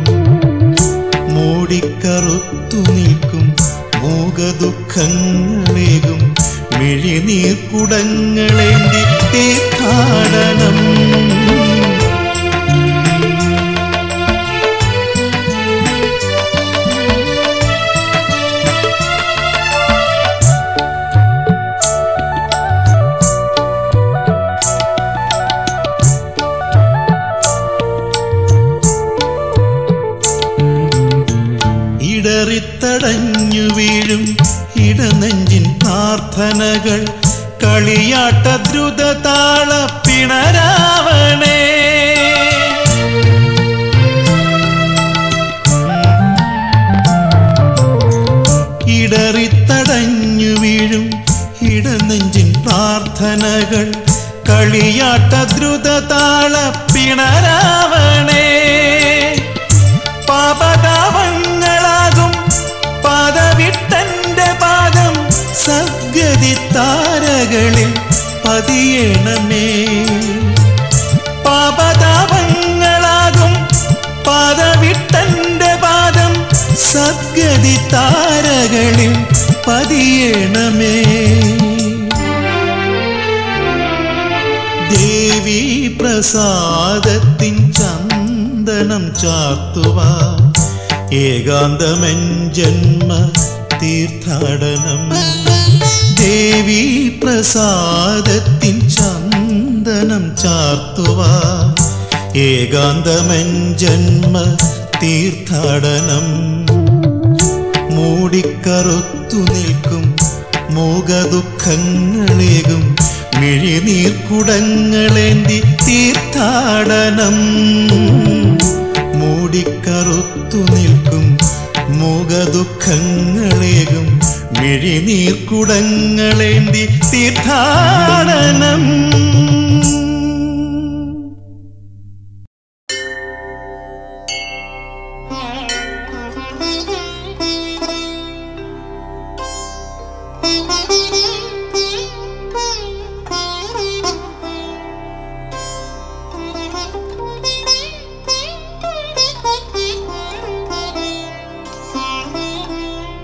മൂടിക്കറുത്തു നിൽക്കും മൂകദുഃഖങ്ങളേകും മിഴിനീർക്കുടങ്ങളേന്തി തീർത്ഥാടനം ഇടറിത്തടഞ്ഞു വീഴും ഇടനെഞ്ചിൻ പ്രാർത്ഥനകൾ കളിയാട്ട ദ്രുതതാള പിണരാവണേ ഇടറിത്തടഞ്ഞു വീഴും ഇടനെഞ്ചിൻ പ്രാർത്ഥനകൾ കളിയാട്ട ദ്രുതതാള പിണരാവണേ പാപതാപങ്ങളാകും പാദവിട്ടന്റെ പാദം സദ്ഗതി താരകളിൽ പതിയണമേ പാപതാപങ്ങളാകും പാദവിട്ടന്റെ പാദം സദ്ഗതി താരകളിൽ പതിയണമേ ദേവി പ്രസാദത്തിൻ ചന്ദനം ചാർത്തുവാ ഏകാന്തമെൻ ജന്മ തീർത്ഥാടനം ദേവി പ്രസാദത്തിൻ ചന്ദനം ചാർത്തുവാ ഏകാന്തമെൻ ജന്മ തീർത്ഥാടനം മൂടിക്കറുത്തു നിൽക്കും മൂകദുഃഖങ്ങളേകും മിഴിനീർക്കുടങ്ങളേന്തി തീർത്ഥാടനം മൂടിക്കറുത്തു നിൽക്കും മൂകദുഃഖങ്ങളേകും മിഴിനീർക്കുടങ്ങളേന്തി തീർത്ഥാടനം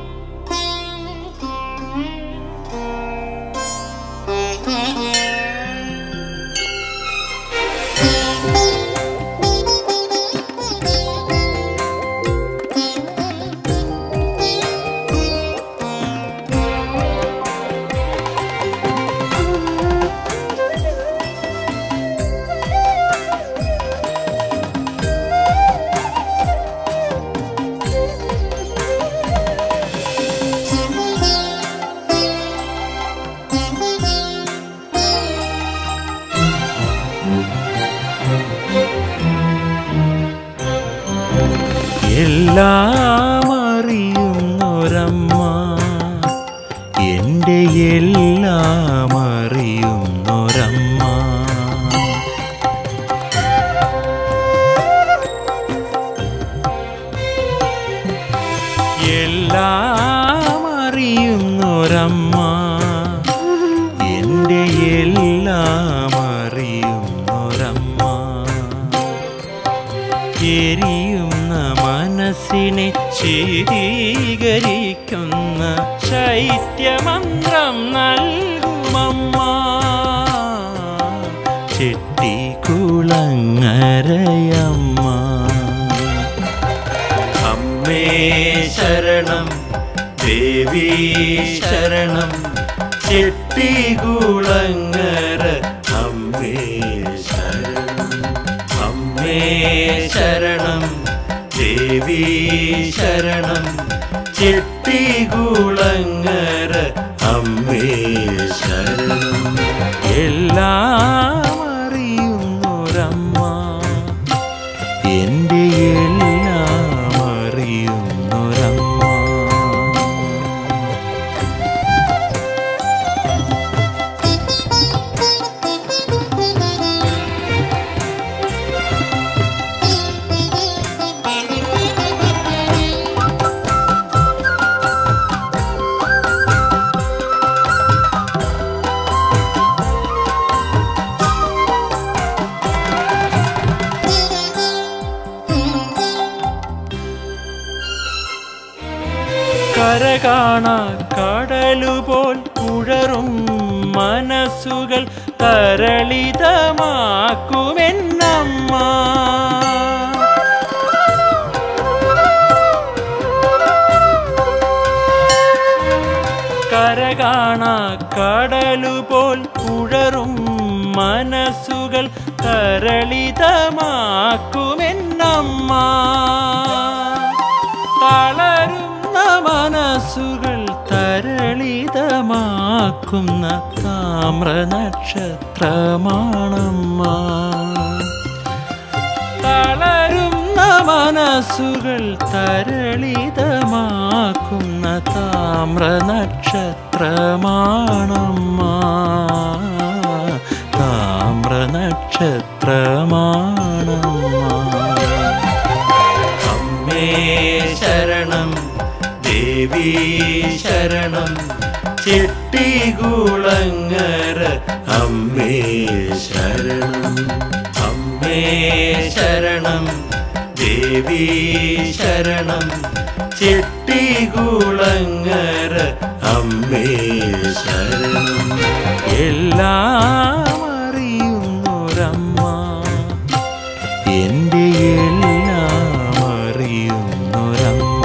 Thank you. എല്ലാം അറിയുന്നൊരമ്മ എൻ്റെ എല്ലാം അറിയുന്നൊരമ്മ എല്ലാം അറിയുന്നൊരമ്മ എൻ്റെ എല്ലാം അറിയുന്നൊരമ്മ എരിയുന്ന മനസ്സിനെ ശീതീകരിക്കുന്ന ശൈത്യമന്ത്രം നൽകുമമ്മ ചെട്ടിക്കുളങ്ങരയമ്മ അമ്മേ ശരണം ദേവി ശരണം ചെട്ടികുളങ്ങര അമ്മേ ശരണം അമ്മേ ശരണം ദേവി ശരണം ചെട്ടികുളങ്ങര അമ്മേ ശരണം എല്ലാം അറിയുന്നൊരമ്മ എൻ്റെ എല്ലാം അറിയുന്നൊരമ്മ കരകാണ കടലുപോൽ കുഴറും മനസ്സുകൾ തരളിതമാക്കുമെന്നമ്മ കരകാണ കടലുപോൽ കുഴറും മനസ്സുകൾ തരളിതമാക്കുമെന്നമ്മ തളരുന്ന മനസ്സുകൾ തരളിതമാക്കുന്ന താമ്ര നക്ഷത്രമാണമ്മ തളരുന്ന മനസ്സുകൾ തരളിതമാക്കുന്ന താമ്ര നക്ഷത്രമാണമ്മ താമ്ര നക്ഷത്രമാണമ്മ അമ്മേ ശരണം ദേവി ശരണം ചെട്ടികുളങ്ങര അമ്മേ ശരണം അമ്മേ ശരണം ദേവി ശരണം ചെട്ടികുളങ്ങര അമ്മേ ശരണം എല്ലാം അറിയുന്നൊരമ്മ എൻ്റെ എല്ലാം അറിയുന്നൊരമ്മ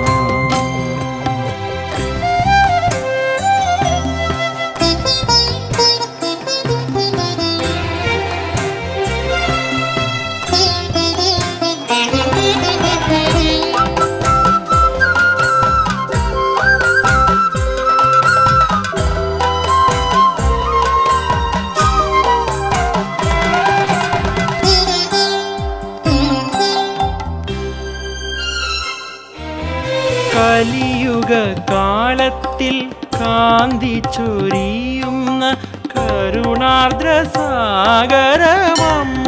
കലിയുഗ കാലത്തിൽ കാന്തി ചൊരിയുന്ന കരുണാർദ്ര സാഗരമമ്മ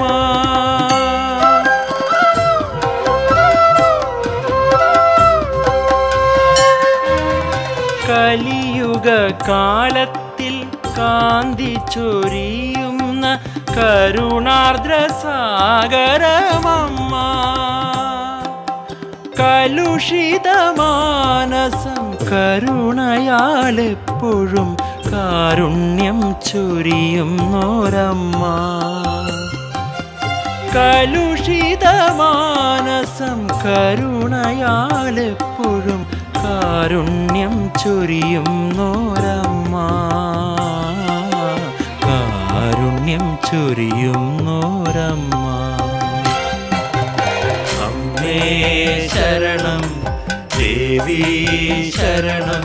കലിയുഗ കാലത്തിൽ കാന്തി ചൊരിയുന്ന കരുണാർദ്ര സാഗരമമ്മ കലുഷിതമാനസം കരുണയാലെപ്പോഴും കാരുണ്യം ചൊരിയുന്നോരമ്മ കലുഷിതമാനസം കരുണയാലെപ്പോഴും കാരുണ്യം ചൊരിയുന്നോരമ്മ കാരുണ്യം ചൊരിയുന്നോരമ്മ അമ്മേ ശരണം ദേവി ശരണം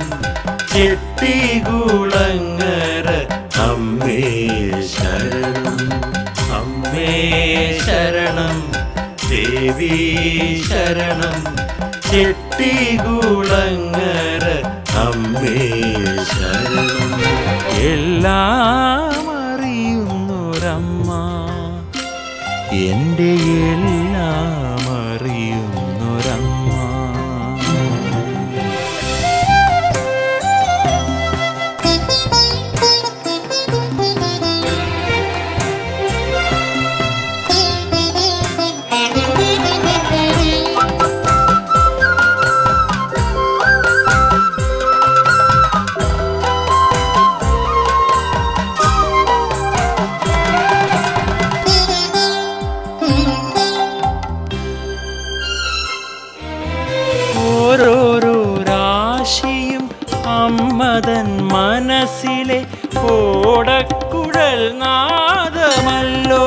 ചെട്ടികുളങ്ങര അമ്മേ ശരണം അമ്മ അമ്മേ ശരണം ദേവി ശരണം ചെട്ടികുളങ്ങര അമ്മേ ശരണം എല്ലാം അറിയുന്നൊരമ്മ എൻ്റെ എല്ലാം അറിയുന്നൊരമ്മ ഓരോരോ രാശിയും അമ്മതൻ മനസ്സിലെ ഓടക്കുഴൽ നാദമല്ലോ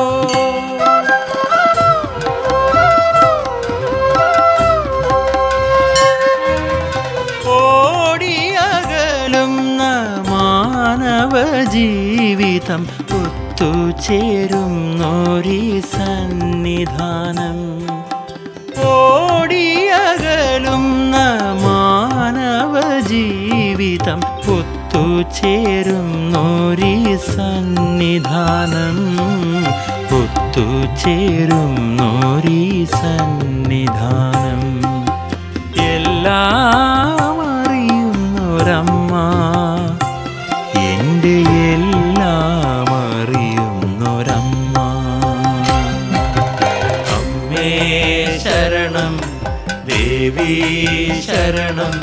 ഓടിയകലുന്ന മാനവ ജീവിതം ഒത്തുചേരുന്നൊരീ സന്നിധാനം ഓടിയകലുന്ന മാനവ ജീവിതം ഒത്തുചേരുന്നൊരീ സന്നിധാനം ഒത്തുചേരുന്നൊരീ സന്നിധാനം എല്ലാം അറിയുന്നൊരമ്മ എൻ്റെ എല്ലാം അറിയുന്നൊരമ്മ അമ്മേ ശരണം ദേവി ശരണം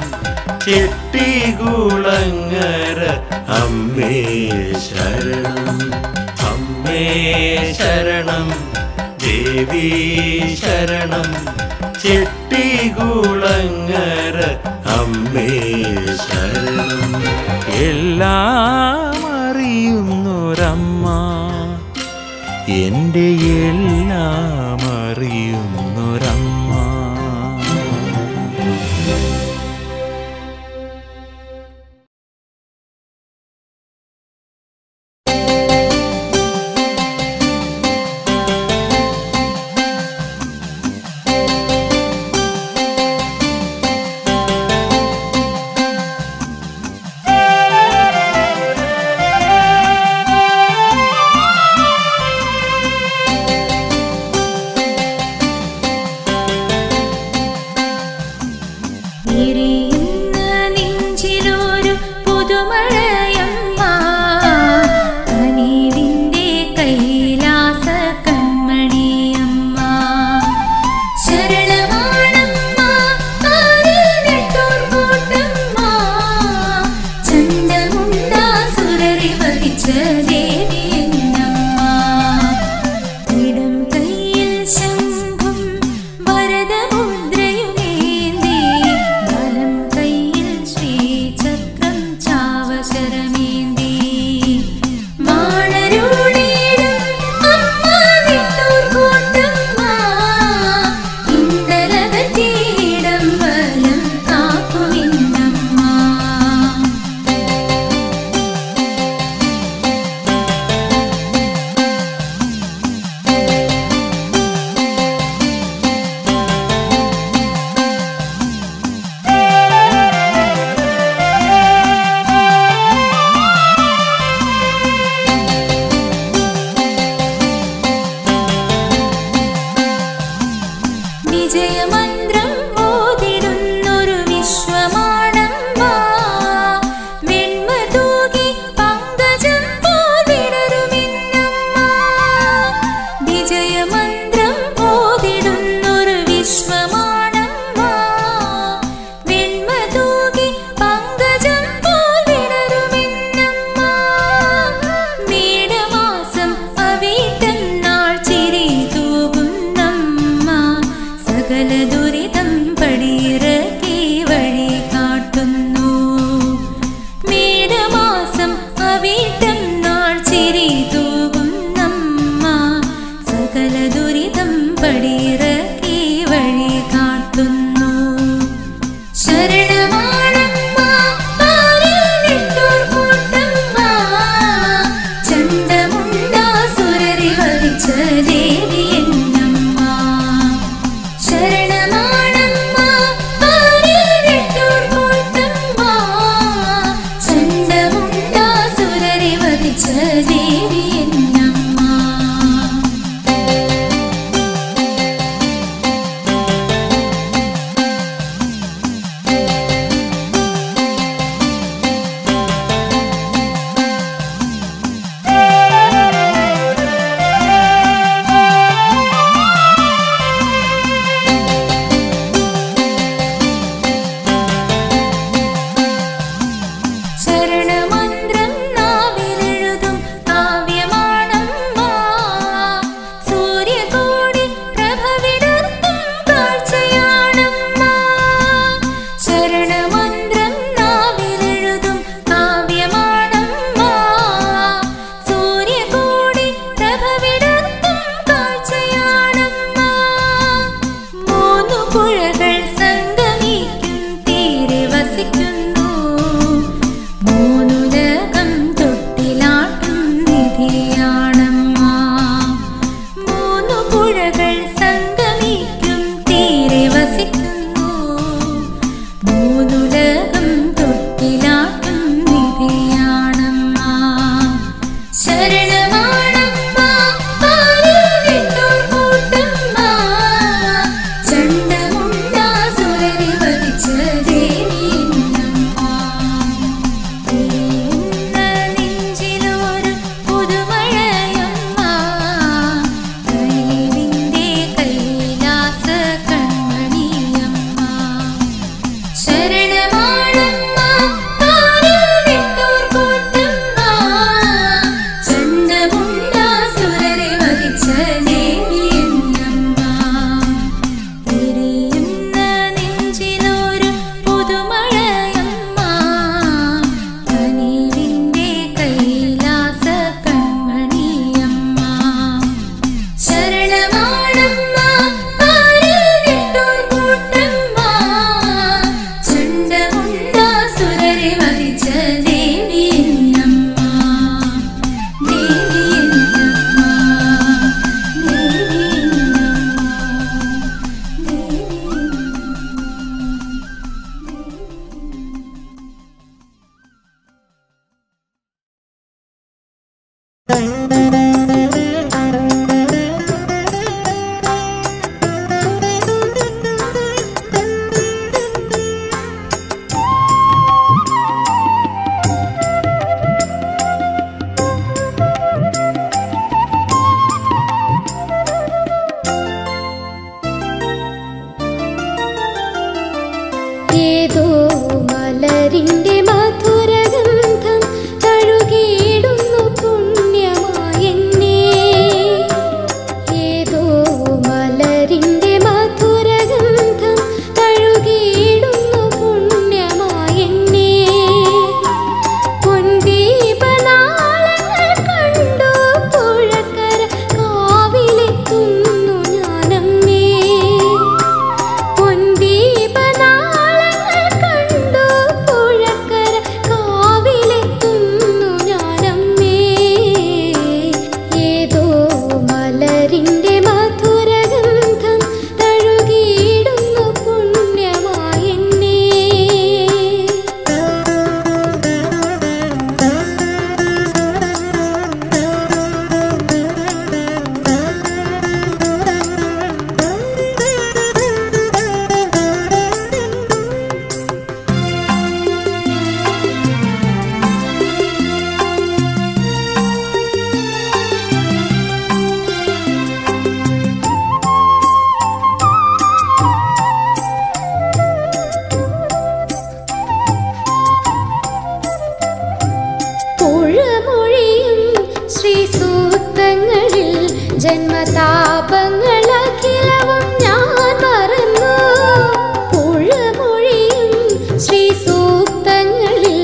ചെട്ടികുളങ്ങര അമ്മേ ശരണം അമ്മേ ശരണം ദേവി ശരണം ചെട്ടികുളങ്ങര അമ്മേ ശരണം എല്ലാം അറിയുന്നൊരമ്മ എൻ്റെ എല്ലാം അറിയുന്നൊരമ്മ ശ്രീസൂക്തങ്ങളിൽ ജന്മതാപങ്ങളഖിലവും ഞാൻ മറന്നു പുഴമൊഴിയും ശ്രീസൂക്തങ്ങളിൽ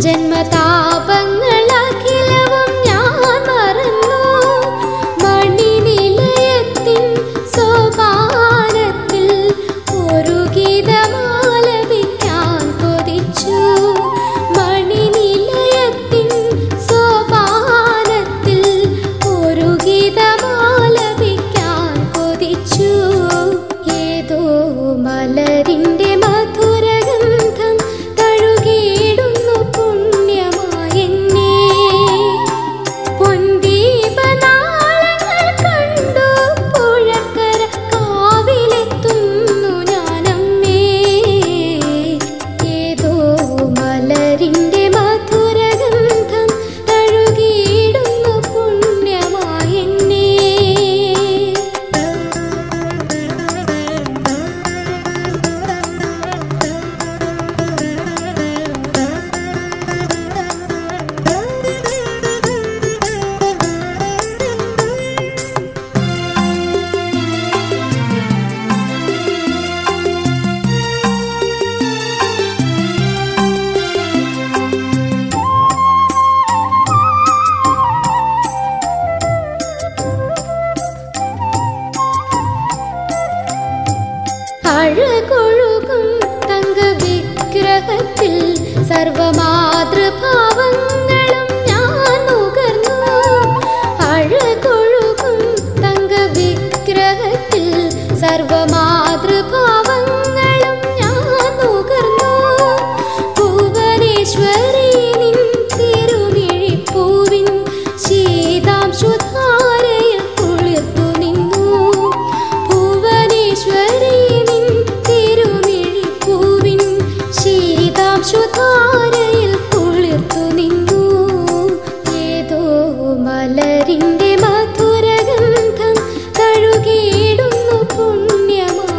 ജന്മതാപങ്ങളഖിലവും ഞാൻ മറന്നു മണിനിലയത്തിൻ സോപാനത്തിൽ ഒരു ഗീതമാലപിക്കാൻ കൊതിച്ചു മണിനിലയത്തിൻ സോപാനത്തിൽ ഒരു ഗീതമാലപിക്കാൻ കൊതിച്ചു ഏതോ മലരിന്റെ മധുരഗന്ധം തഴുകിയിടുന്നു പുണ്യമായെന്നെ പൊൻദീപനാളങ്ങൾ കണ്ടു പുഴക്കര കാവിലെത്തുന്നു ഞാനമ്മേ ഏതോ മലരിന്റെ മധുരഗന്ധം തഴുകിയിടുന്നു പുണ്യമായെന്നെ അഴകൊഴുകും തങ്ക വിഗ്രഹത്തിൽ സർവമാതൃഭാവങ്ങളും ഞാൻ നുകർന്നു അഴകൊഴുകും തങ്ക വിഗ്രഹത്തിൽ സർവമാതൃഭാവങ്ങളും ഞാൻ നുകർന്നു ഭുവനേശ്വരി നിൻ തിരുമിഴിപ്പൂവിൻ ശീതാംശുധാരയിൽ കുളിർത്തു നിന്നു ഭുവനേശ്വരി നിൻ തിരുമിഴിപ്പൂവിൻ ശീതാംശുധാരയിൽ കുളിർത്തു നിന്നു ഏതോ മലരിന്റെ മധുരഗന്ധം തഴുകിയിടുന്നു പുണ്യമാ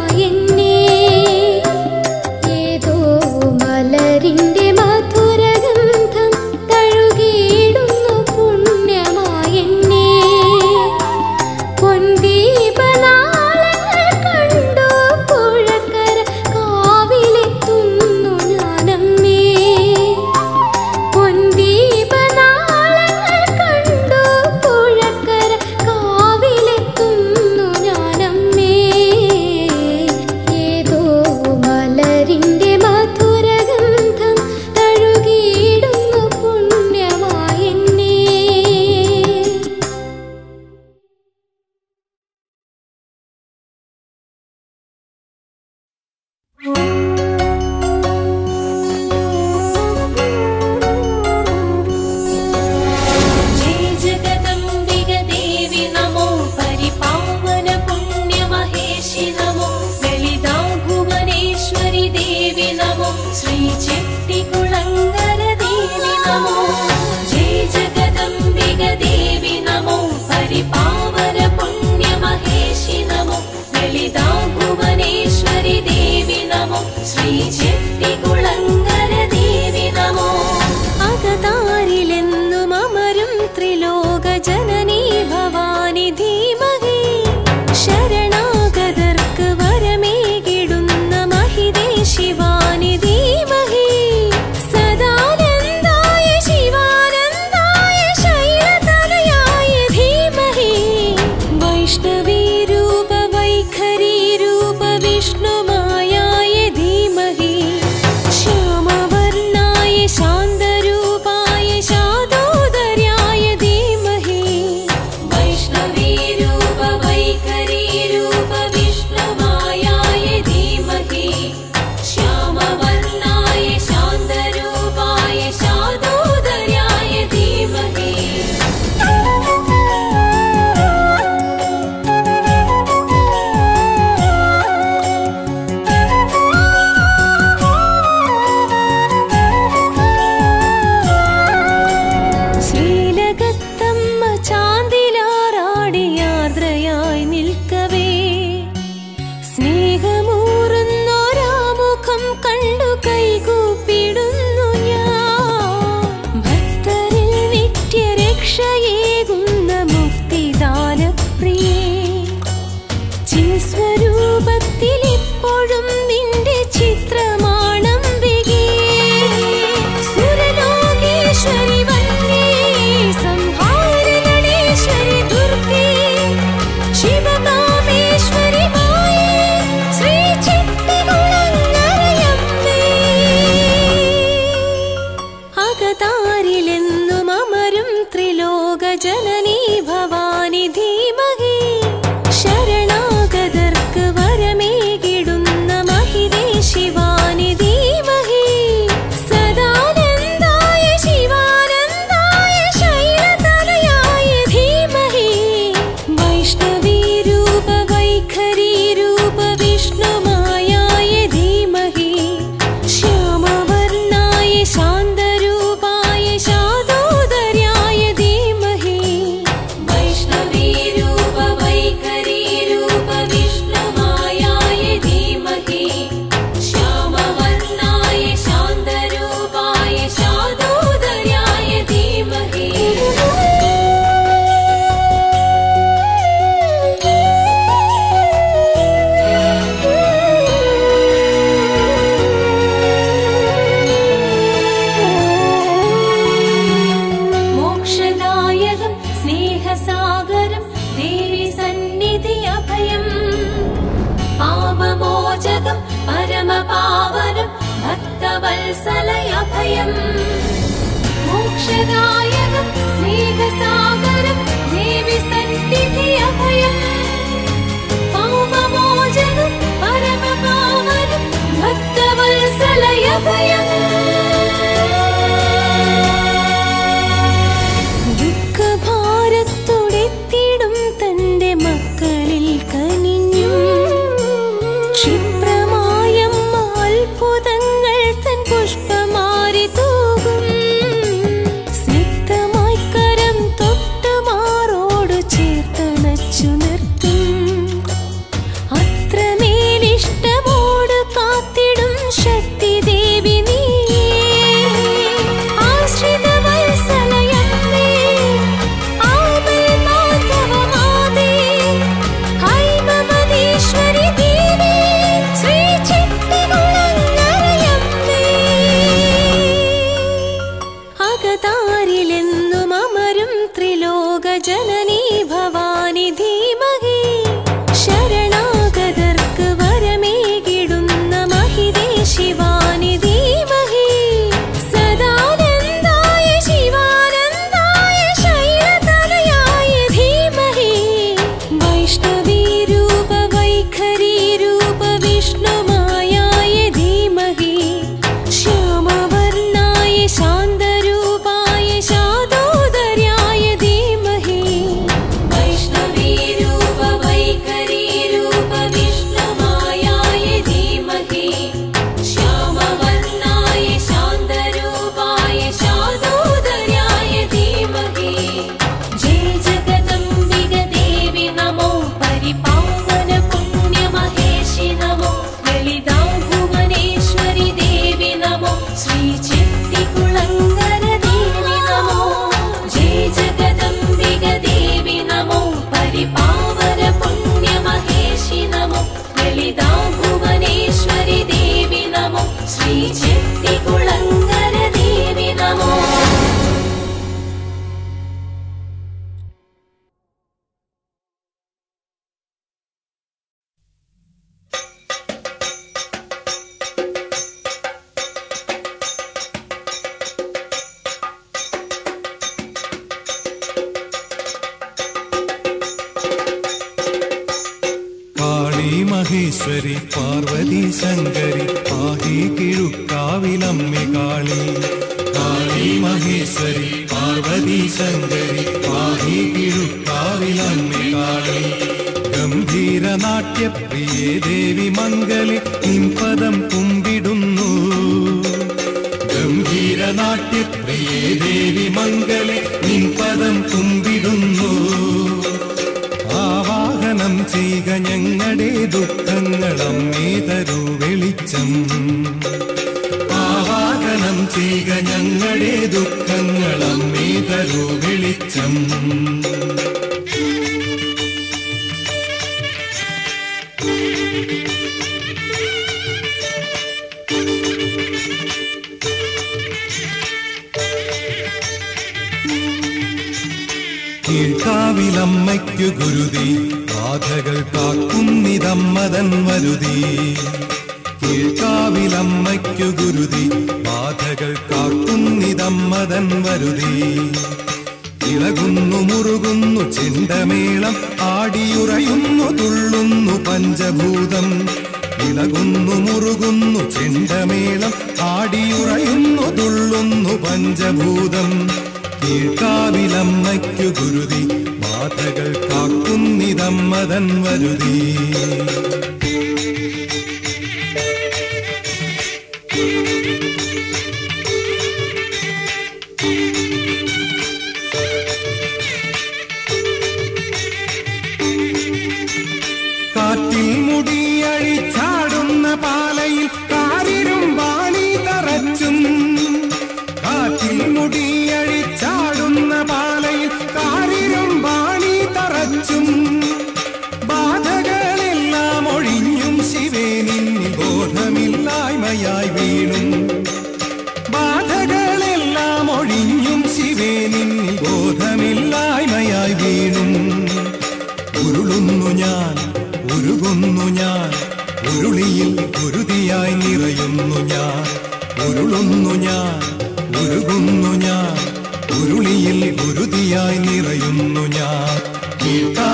അഭയം മോക്ഷദായകം സ്നേഹസാഗരം ദേവി സന്നിധി അഭയം പാപമോചനം പരമപാവനം ഭക്തവത്സലയഭയം ദുഃഖഭാരത്തോടെത്തിടും തന്റെ മക്കളിൽ കനിഞ്ഞു ക്ഷിപ്രമായം അത്ഭുതങ്ങൾ തൻ പുഷ്പമാരി തൂകും സ്നിഗ്ധമായി കരം തൊട്ടുമാറോടു ചേർത്തണച്ചു നിർത്തും അത്രമേലിഷ്ടമോട് കാത്തിടും ശക്തി ദേവി നീ ആശ്രിത വത്സലയമ്മേ ആമൽ മാധവമാതേ ഹൈമമതീശ്വരി ദേവി ശ്രീ ചിട്ടികുളങ്ങരയമ്മേ അകതാരിലെന്നും അമരും ത്രിലോക ജനനീ ഭവാനി ധീമഹി ശരണാഗതർക്ക് വരമേകിടുന്ന മഹിതേ ശിവാനി ധീമഹി സദാനന്ദായ ശിവാനന്ദായ ശൈലതനയായ ധീമഹി വൈഷ്ണവീ രൂപ വൈഖരീ രൂപ വിഷ്ണുമായായ ധീമഹി ശ്യാമവർണായ ശാന്തരൂപായ ശാദോദര്യായ ധീമഹി വൈഷ്ണവീ രൂപ വൈഖരീ രൂപ വിഷ്ണുമായായ ധീമഹി ശ്യാമവർണായ ശാന്തരൂപായ ശാദോദര്യായ ധീമഹി ജയ ജഗദംബിക ദേവി നമോ പരിപാവന പുണ്യമഹേഷി നമോ ലളിതാ ഭുവനേശ്വരി ദേവി നമോ ശ്രീ ചെട്ടികുളങ്ങര ദേവി നമോ ജയ ജഗദംബിക ദേവി നമോ പരിപാവന പുണ്യമഹേഷി നമോ ലളിതാ ഭുവനേശ്വരി ദേവി നമോ ശ്രീ ചെട്ടികുളങ്ങര ദേവി നമോ കാളി മഹേശ്വരി പാർവതി ശങ്കരി പാഹി കിഴുക്കാവിലമ്മ കാളി കാളി മഹേശ്വരി പാർവതി ശങ്കരി പാഹി കിഴുക്കാവിലമ്മ കാളി ഗംഭീര നാട്യപ്രിയേ ദേവി മംഗലി നിൻപദം കുമ്പിടുന്നു ഗംഭീര നാട്യപ്രിയേ ദേവി മംഗലി നിൻപദം കുമ്പിടുന്നു ആവാഹനം ചെയ്യുക ഞങ്ങളുടെ ദുഃഖങ്ങളമ്മേ തരൂ വെളിച്ചം ആവാഹനം ചെയ്യുക ഞങ്ങളുടെ ദുഃഖങ്ങളമ്മേ തരൂ വെളിച്ചം കീഴ്ക്കാവിലമ്മയ്ക്കു ഗുരുതി ബാധകൾ കാക്കുന്നിതമ്മതൻ വരുതി കീഴ്ക്കാവിലമ്മയ്ക്കു ഗുരുതി ബാധകൾ കാക്കുന്നിതമ്മതൻ വരുതി ഇളകുന്നു മുറുകുന്നു ചെണ്ടമേളം ആടിയുറയുന്നു തുള്ളുന്നു പഞ്ചഭൂതം ഇളകുന്നു മുറുകുന്നു ചെണ്ടമേളം ആടിയുറയുന്നു തുള്ളുന്നു പഞ്ചഭൂതം കീഴ്ക്കാവിലമ്മയ്ക്കു ഗുരുതി ബാധകൾ കാക്കുന്നിതമ്മതൻ വരുതി കാറ്റിൽ മുടിയഴിച്ചാടുന്ന പാലയിൽ കാരിരും വാണി തറച്ചും കാറ്റിൽ മുടിയഴിച്ചാടുന്ന പാലയിൽ കാരിരും വാണി തറച്ചും ബാധകളെല്ലാം ഒഴി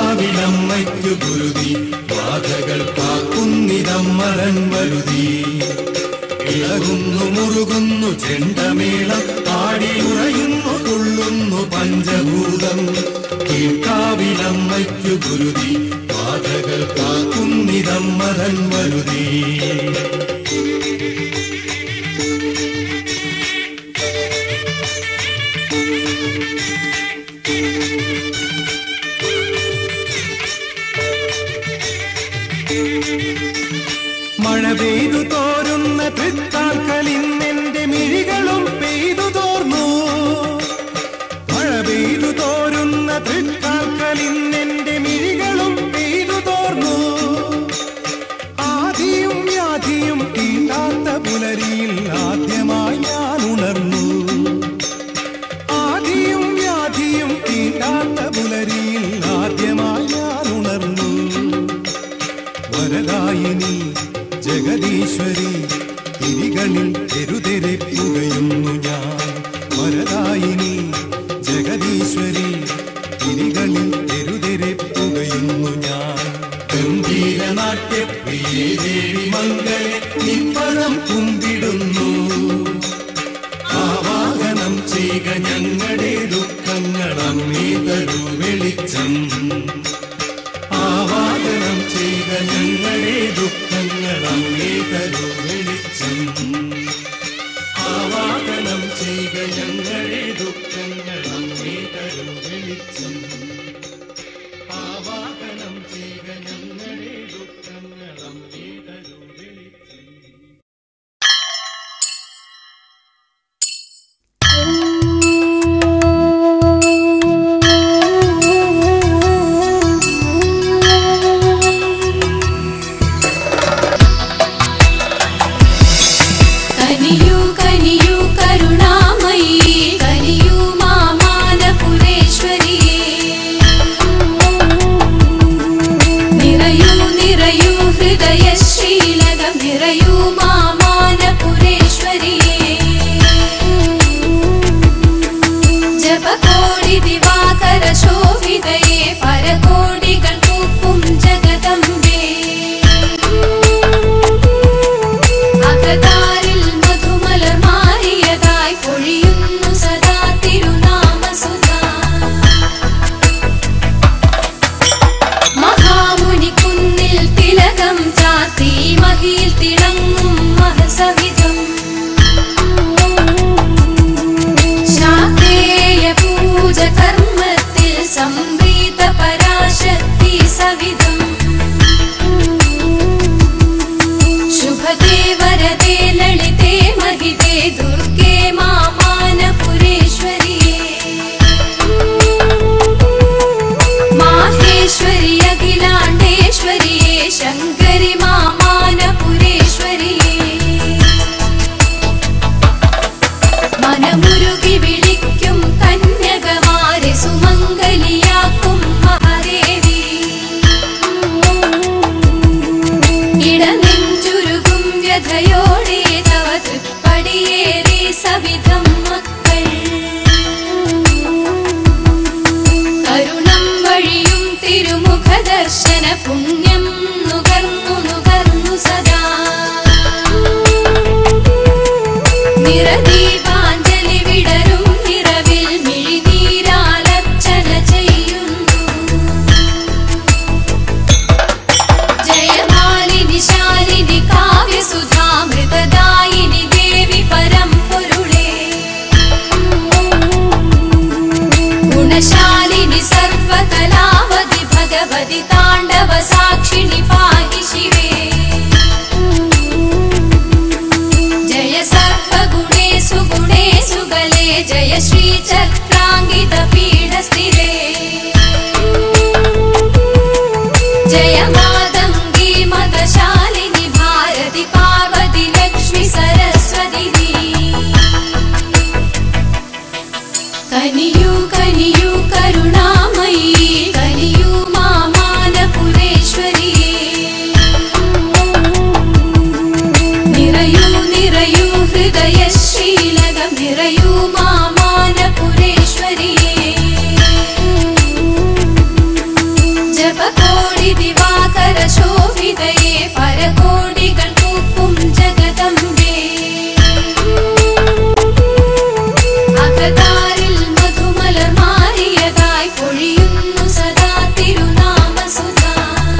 കീഴ്ക്കാവിലമ്മയ്ക്കു ഗുരുതി ബാധകൾ കാക്കുന്നിതമ്മരൻ വരുതി ഇളകുന്നു മുറുകുന്നു ചെണ്ടമേളം ആടിയുറയുന്നു തുള്ളുന്നു പഞ്ചഭൂതം കീഴ്ക്കാവിലമ്മയ്ക്കു ഗുരുതി ബാധകൾ കാക്കുന്നിതമ്മരൻ വരുതി മഴ പെയ്തു തോരുന്ന തൃക്കാൽക്കലിന്നെന്റെ മിഴികളും പെയ്തു തോർന്നു മഴ പെയ്തു തോരുന്ന തൃക്കാൽക്കലിന്നെന്റെ മിഴികളും പെയ്തു തോർന്നു ആദിയും വ്യാധിയും തീണ്ടാത്ത പുലരിയിൽ ആദ്യമായി ഞാൻ ഉണർന്നു ആദിയും വ്യാധിയും തീണ്ടാത്ത പുലരിയിൽ ആദ്യമായി ഞാൻ ഉണർന്നു വരദായിനി ജഗദീശ്വരി തിരികളിൽ തെരുതെരെ പുകയുന്നു ഞാൻ വരദായിനി ജഗദീശ്വരി തിരികളിൽ തെരുതെരെ പുകയുന്നു ഞാൻ ഗംഭീര നാട്യപ്രിയേ ദേവി മംഗളെ നിപ്പനം കുമ്പിടുന്നു ആവാഹനം ചെയ്യുക ഞങ്ങളുടെ ദുഃഖങ്ങളമ്മേ തരൂ വെളിച്ചം ആവാഹനം ചെയ്ത ഞങ്ങളുടെ ദുഃഖങ്ങൾ അങ്ങേ തരൂ വെളിച്ചം ആവാഹനം ചെയ്ത ഞങ്ങളുടെ ദുഃഖങ്ങൾ അങ്ങേ തരൂ വെളിച്ചം ആവാഹനം ചെയ്ത ഞങ്ങളുടെ ദുഃഖങ്ങൾ അങ്ങേ തരൂ വെളിച്ചം കനിയൂ കനിയൂ കരുണാമയി കനിയൂ മാമാനപുരേശ്വരിയേ നിറയൂ നിറയൂ ഹൃദയശ്രീലകം നിറയൂ മാമാനപുരേശ്വരിയേ ജപകോടി ദിവാകര ശോഭിതയേ പരകോടികൾ കൂപ്പും ജഗദംബേ അകതാരിൽ മധുമലർ മാറിയതായി പൊഴിയുന്നു സദാ തിരുനാമസുധാ മഹാമുനി കുന്നിൽ തിലകം ചാത്തി മഹിയിൽ തിളങ്ങും മഹസവിധം ശാക്തേയ പൂജ കർമ്മത്തിൽ സംപ്രീത പരാശക്തി സവിധം शुभदे वरदे ललिते महिते दुर्गे मामानपुरेश्वरिये माहेश्वरि अखिलाण्डेश्वरिये शङ्करि मामानपुरेश्वरिये മനമുരുകി വിളിക്കും കന്യകമാരെ സുമംഗലിയാക്കും മഹാദേവി ഇടനെഞ്ചുരുകും വ്യഥയോടെ തവ തൃപ്പടിയേറി സവിധം മക്കൾ കരുണം വഴിയും തിരുമുഖ ദർശന പുണ്യം നുകർന്നു നുകർന്നു സദാ നിറദീപാഞ്ജലി വിടരും നിറവിൽ മിഴിനീരാലർച്ചന ചെയ്യുന്നു ജയമാലിനി ശാലിനി കാവ്യസുധാമൃതദായിനി ദേവി പരമ്പൊരുളേ ഗുണശാലിനി സർവകലാവതി ഭഗവതി താണ്ഡവ സാക്ഷിണി പാഹി ശിവേ ജയ സർവഗുണേ സുഗുണേ സുഗലേ ജയ ശ്രീചക്രാങ്കിത പീഠസ്ഥിരേ ജയ മാതംഗി മദശാലിനി ഭാരതി പാർവതി ലക്ഷ്മി സരസ്വതി കനിയൂ കനിയൂ കരുണാമയി കനിയൂ മാമാനപുരേശ്വരിയേ നിറയൂ നിറയൂ ഹൃദയശ്രീലകം നിറയൂ മാമാനപുരേശ്വരിയേ രാത്രി ദിവാകര ശോഭിതയെ പരകോടികൾ പൂക്കും ജഗദംബേ അകതാരിൽ മധുമലർ മാറിയതായി പൊഴിയുന്നു സദാ തിരുനാമസുധാ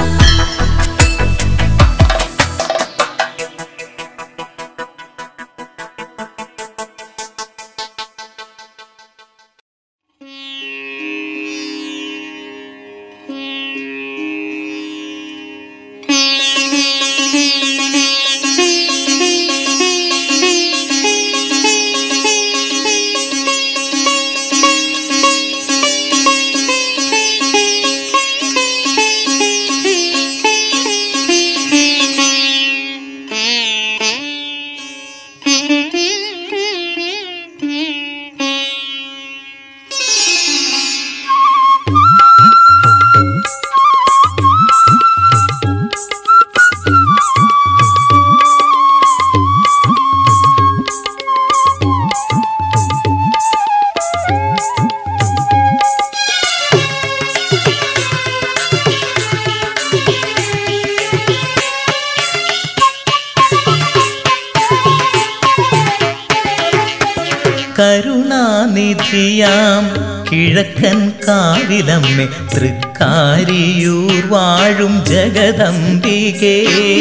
കരുണാനിധിയാം കിഴക്കൻ കാവിലമ്മെ തൃക്കാരിയൂർ വാഴും ജഗദംബികേ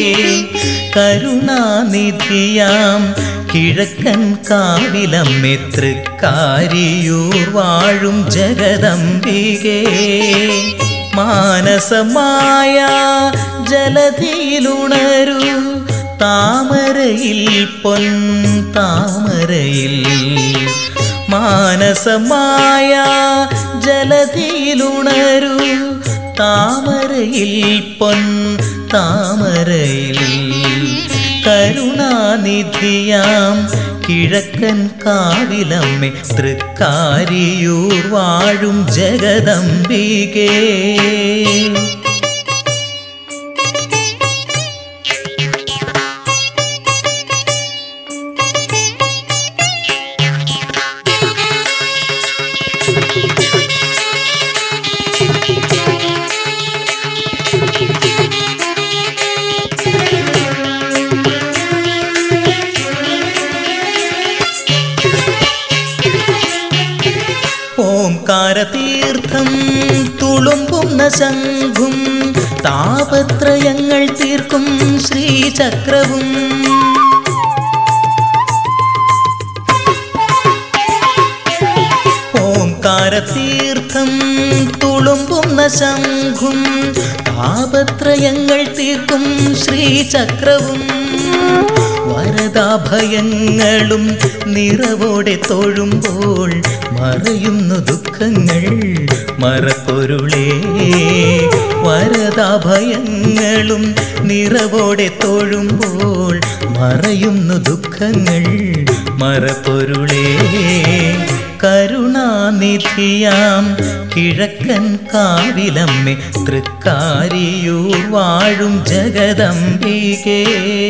കരുണാനിധിയാം കിഴക്കൻ കാവിലമ്മെ തൃക്കാരിയൂർ വാഴും ജഗദംബികേ മാനസമായ ജലധിയിലുണരൂ താമരയിൽ പൊൻ താമരയിൽ മാനസമായ ജലധിയിലുണരൂ താമരയിൽ പൊൻ താമരയിൽ കരുണാനിധിയാം കിഴക്കൻ കാവിലമ്മെ തൃക്കാരിയൂർ വാഴും ജഗദംബികേ ഓംകാരതീർത്ഥം തുളുമ്പുന്ന ശംഖും താപത്രയങ്ങൾ തീർക്കും ശ്രീചക്രവും ഓംകാരതീർത്ഥം തുളുമ്പുന്ന ശംഖും താപത്രയങ്ങൾ തീർക്കും ശ്രീചക്രവും വരദാഭയങ്ങളും നിറവോടെ തൊഴുമ്പോൾ മറയുന്നു ദുഃഖങ്ങൾ മറപ്പൊരുളേ വരദാഭയങ്ങളും നിറവോടെ തൊഴുമ്പോൾ മറയുന്നു ദുഃഖങ്ങൾ മറപ്പൊരുളേ കരുണാനിധിയാം കിഴക്കൻ കാവിലമ്മെ തൃക്കാരിയൂർ വാഴും ജഗദംബികേ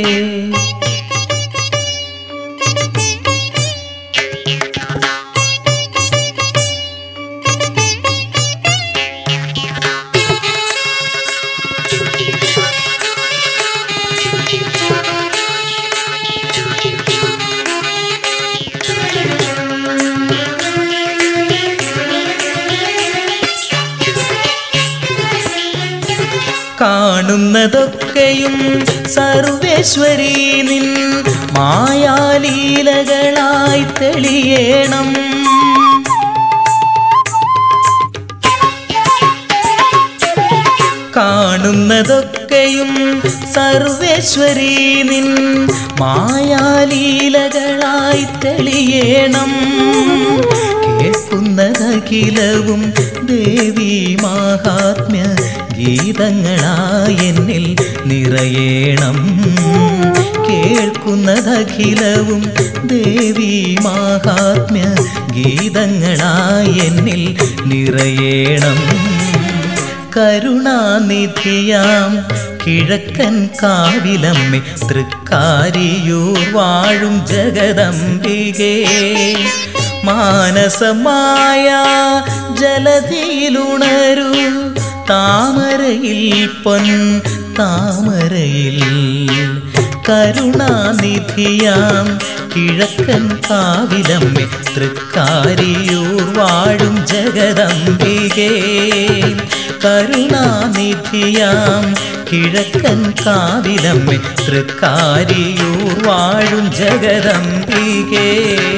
കാണുന്നതൊക്കെയും സർവേശ്വരീ നിൻ മായാലീലകളായി തെളിയേണം കാണുന്നതൊക്കെയും സർവേശ്വരീ നിൻ മായാലീലകളായി തെളിയേണം കേൾക്കുന്നതഖിലവും ദേവി മാഹാത്മ്യ ഗീതങ്ങളായി എന്നിൽ നിറയേണം കേൾക്കുന്നതഖിലവും ദേവി മാഹാത്മ്യ ഗീതങ്ങളായി എന്നിൽ നിറയേണം കരുണാനിധിയാം കിഴക്കൻ കാവിലമ്മെ തൃക്കാരിയൂർ വാഴും ജഗദംബികേ മാനസമായ ജലധിയിലുണരൂ താമരയിൽ പൊൻ താമരയിൽ കരുണാനിധിയാം കിഴക്കൻ കാവിലമ്മെ തൃക്കാരിയൂർ വാഴും ജഗദംബികേ കരുണാനിധിയാം കിഴക്കൻ കാവിലമ്മെ തൃക്കാരിയൂർ വാഴും ജഗദംബികേ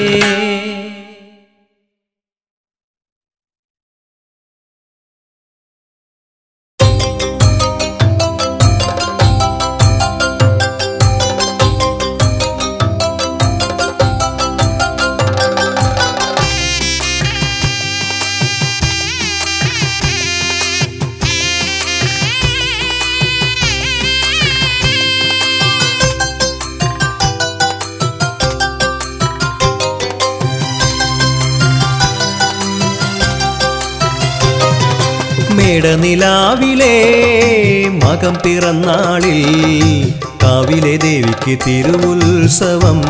മേടനിലാവിലെ മകം പിറന്നാളിൽ കാവിലെ ദേവിക്ക് തിരുവുത്സവം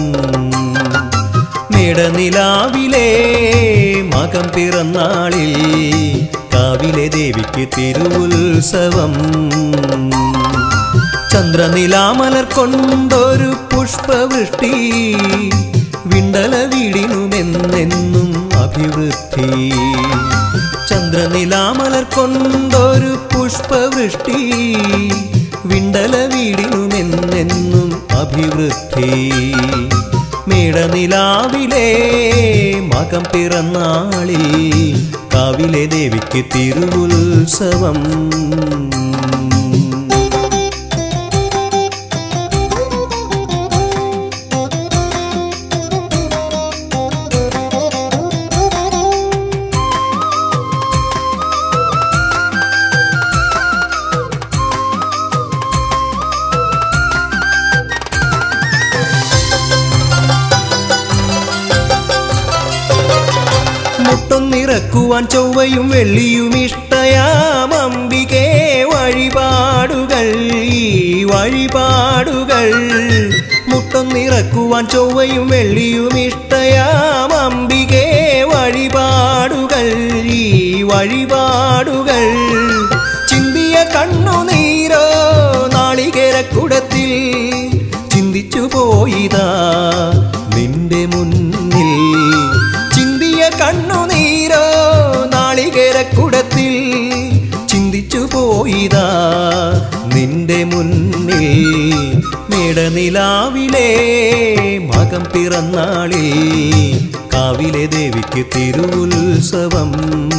മേടനിലാവിലെ മകം പിറന്നാളിൽ കാവിലെ ദേവിക്ക് തിരുവുത്സവം ചന്ദ്രനിലാമലർ കൊണ്ടൊരു പുഷ്പവൃഷ്ടി വിണ്ടല വീടിനുമെന്നെന്നും അഭിവൃദ്ധി ചന്ദ്രനിലാമലർ കൊണ്ടൊരു പുഷ്പവൃഷ്ടി വിണ്ടല വീടിനുമെന്നെന്നും അഭിവൃദ്ധി മേടനിലാവിലെ മകം പിറന്നാളിൽ കാവിലെ ദേവിക്ക് തിരുവുത്സവം മുട്ടൊന്നിറക്കുവാൻ ചൊവ്വയും വെള്ളിയും ഇഷ്ടയാം അംബികേ വഴിപാടുകൾ ഈ വഴിപാടുകൾ മുട്ടൊന്നിറക്കുവാൻ ചൊവ്വയും വെള്ളിയും ഇഷ്ടയാം അംബികേ വഴിപാടുകൾ ഈ വഴിപാടുകൾ ചിന്തിയ കണ്ണുനീരോ നാളികേരക്കുടത്തിൽ ചിന്തിച്ചു പോയിതാ നിന്റെ മുന്നിൽ ചിന്തിയ കണ്ണുനീരോ നാളികേരക്കുടത്തിൽ ചിന്തിച്ചു പോയിതാ നിന്റെ മുന്നിൽ മേടനിലാവിലെ മകം പിറന്നാളിൽ കാവിലെ ദേവിക്ക് തിരുവുത്സവം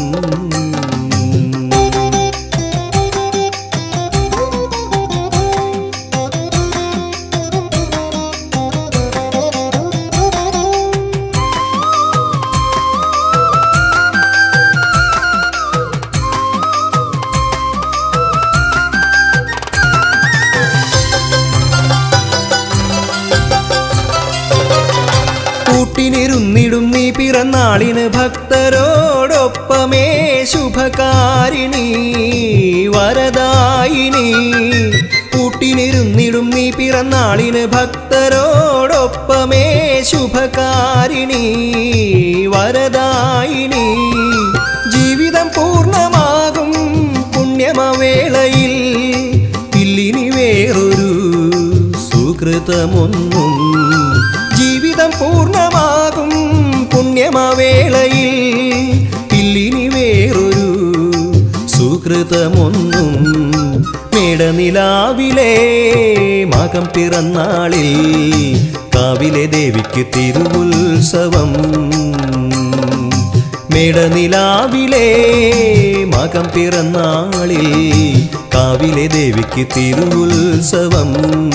കൂട്ടിനിരുന്നിടും നീ പിറന്നാളിന് ഭക്തരോടൊപ്പമേ ശുഭകാരിണി വരദായിനി കൂട്ടിനിരുന്നിടും നീ പിറന്നാളിന് ഭക്തരോടൊപ്പമേ ശുഭകാരിണി വരദായിനി ജീവിതം പൂർണ്ണമാകും പുണ്യമവേളയിൽ ഇല്ലിനി വേറൊരു സുകൃതമൊന്നും ജീവിതം പൂർണ്ണമാകും പുണ്യമവേളയിൽ ഇല്ലിനി വേറൊരു സുകൃതമൊന്നും മേടനിലാവിലെ മകം പിറന്നാളിൽ കാവിലെ ദേവിക്ക് തിരുവുത്സവം മേടനിലാവിലെ മകം പിറന്നാളിൽ കാവിലെ ദേവിക്ക് തിരുവുത്സവം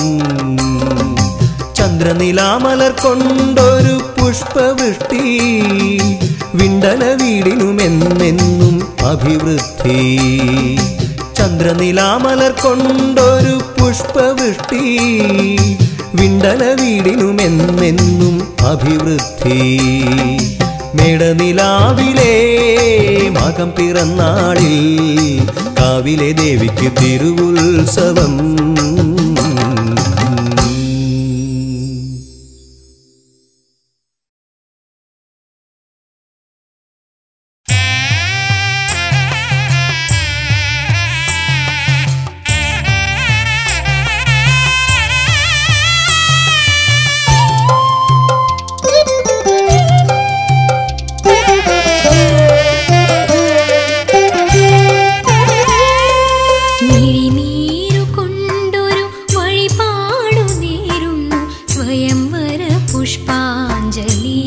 ചന്ദ്രനിലാമലർ കൊണ്ടൊരു പുഷ്പവൃഷ്ടി വിണ്ടല വീടിനുമെന്നെന്നും അഭിവൃദ്ധി ചന്ദ്രനിലാമലർ കൊണ്ടൊരു പുഷ്പവൃഷ്ടി വിണ്ടല വീടിനുമെന്നെന്നും അഭിവൃദ്ധി മേടനിലാവിലെ മകം പിറന്നാളിൽ കാവിലെ ദേവിക്ക് തിരുവുത്സവം ആ മിഴിനീരു കൊണ്ടൊരു വഴിപാടു നേരുന്നു സ്വയംവര പുഷ്പാഞ്ജലി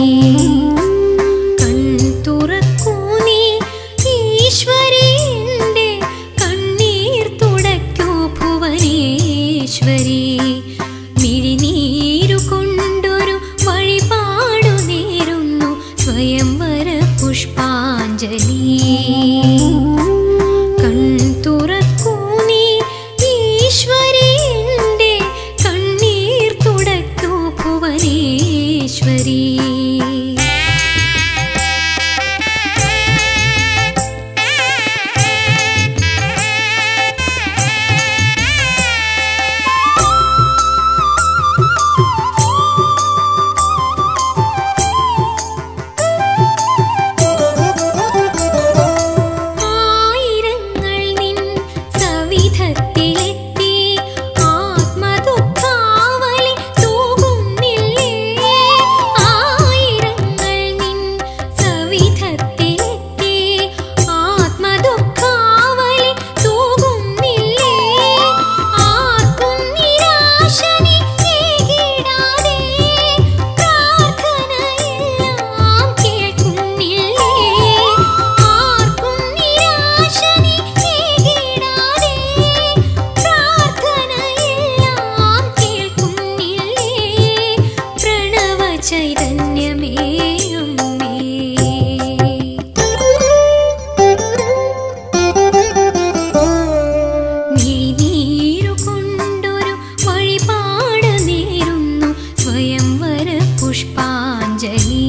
കൺ തുറക്കൂ നീ ഈശ്വരി എൻ്റെ കണ്ണീർ തുടയ്ക്കൂ ഭുവനേശ്വരി മിഴിനീരു കൊണ്ടൊരു വഴിപാടു നേരുന്നു സ്വയംവര പുഷ്പാഞ്ജലി കൺ തുറക്കൂ നീ ഈശ്വരി എൻ്റെ കണ്ണീർ തുടയ്ക്കൂ ഭുവനേശ്വരി ആയിരങ്ങൾ നിൻ സവിധത്തിലെത്തി ആത്മദുഃഖാവലി തൂകുന്നില്ലേ ആയിരങ്ങൾ നിൻ സവിധത്തിലെത്തി ആത്മദുഃഖാവലി തൂകുന്നില്ലേ ആർക്കും നിരാശ നീ ഏകിടാതെ പ്രാർത്ഥനയെല്ലാം കേൾക്കുന്നില്ലേ ആർക്കും നിരാശ നീ ഏകിടാതെ പ്രാർത്ഥനയെല്ലാം കേൾക്കുന്നില്ലേ പ്രണവ ചൈതന്യമേ അമ്മേ മിഴിനീരു കൊണ്ടൊരു വഴിപാട് നേരുന്നു സ്വയംവര പുഷ്പാഞ്ജലി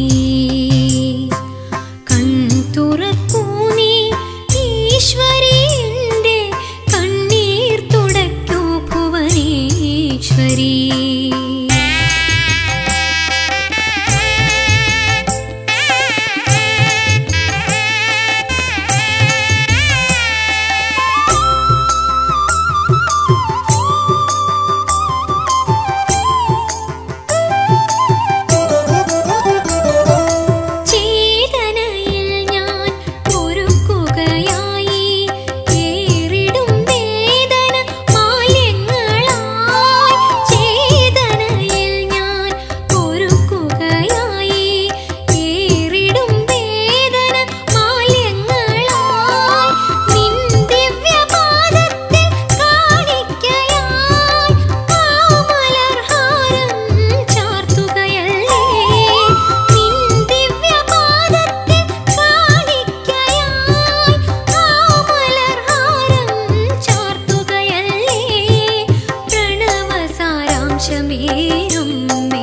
കൺ തുറക്കൂ നീ ഈശ്വരി എൻ്റെ കണ്ണീർ തുടയ്ക്കൂ ഭുവനേശ്വരി ചേതനയിൽ ഞാൻ ഒരുക്കുകയായി ഏറിടും വേദന മാലിന്യങ്ങളായി ചേതനയിൽ ഞാൻ ഒരുക്കുകയായി ഏറിടും വേദന മാലിന്യങ്ങളായി നിൻ ദിവ്യപാദത്തിൽ കാണിക്കയായി മാമലർഹാരം ചാർത്തുകയല്ലേ നിൻ ദിവ്യപാദത്തിൽ കാണിക്കയായി മാമലർഹാരം ചാർത്തുകയല്ലേ പ്രണവസാരാംശമേ അമ്മേ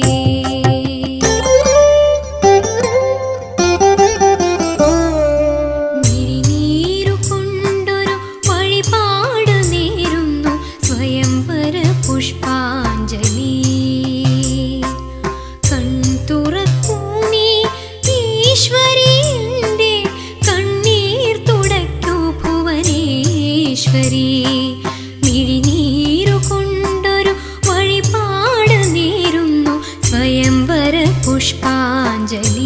മിഴിനീരു കൊണ്ടൊരു വഴിപാട് നേരുന്നു സ്വയംവര പുഷ്പാഞ്ജലി കൺ തുറക്കൂ നീ ഈശ്വരി എൻ്റെ കണ്ണീർ തുടയ്ക്കൂ ഭുവനേശ്വരി മിഴിനീരു കൊണ്ടൊരു വഴിപാട് നേരുന്നു സ്വയംവര പുഷ്പാഞ്ജലി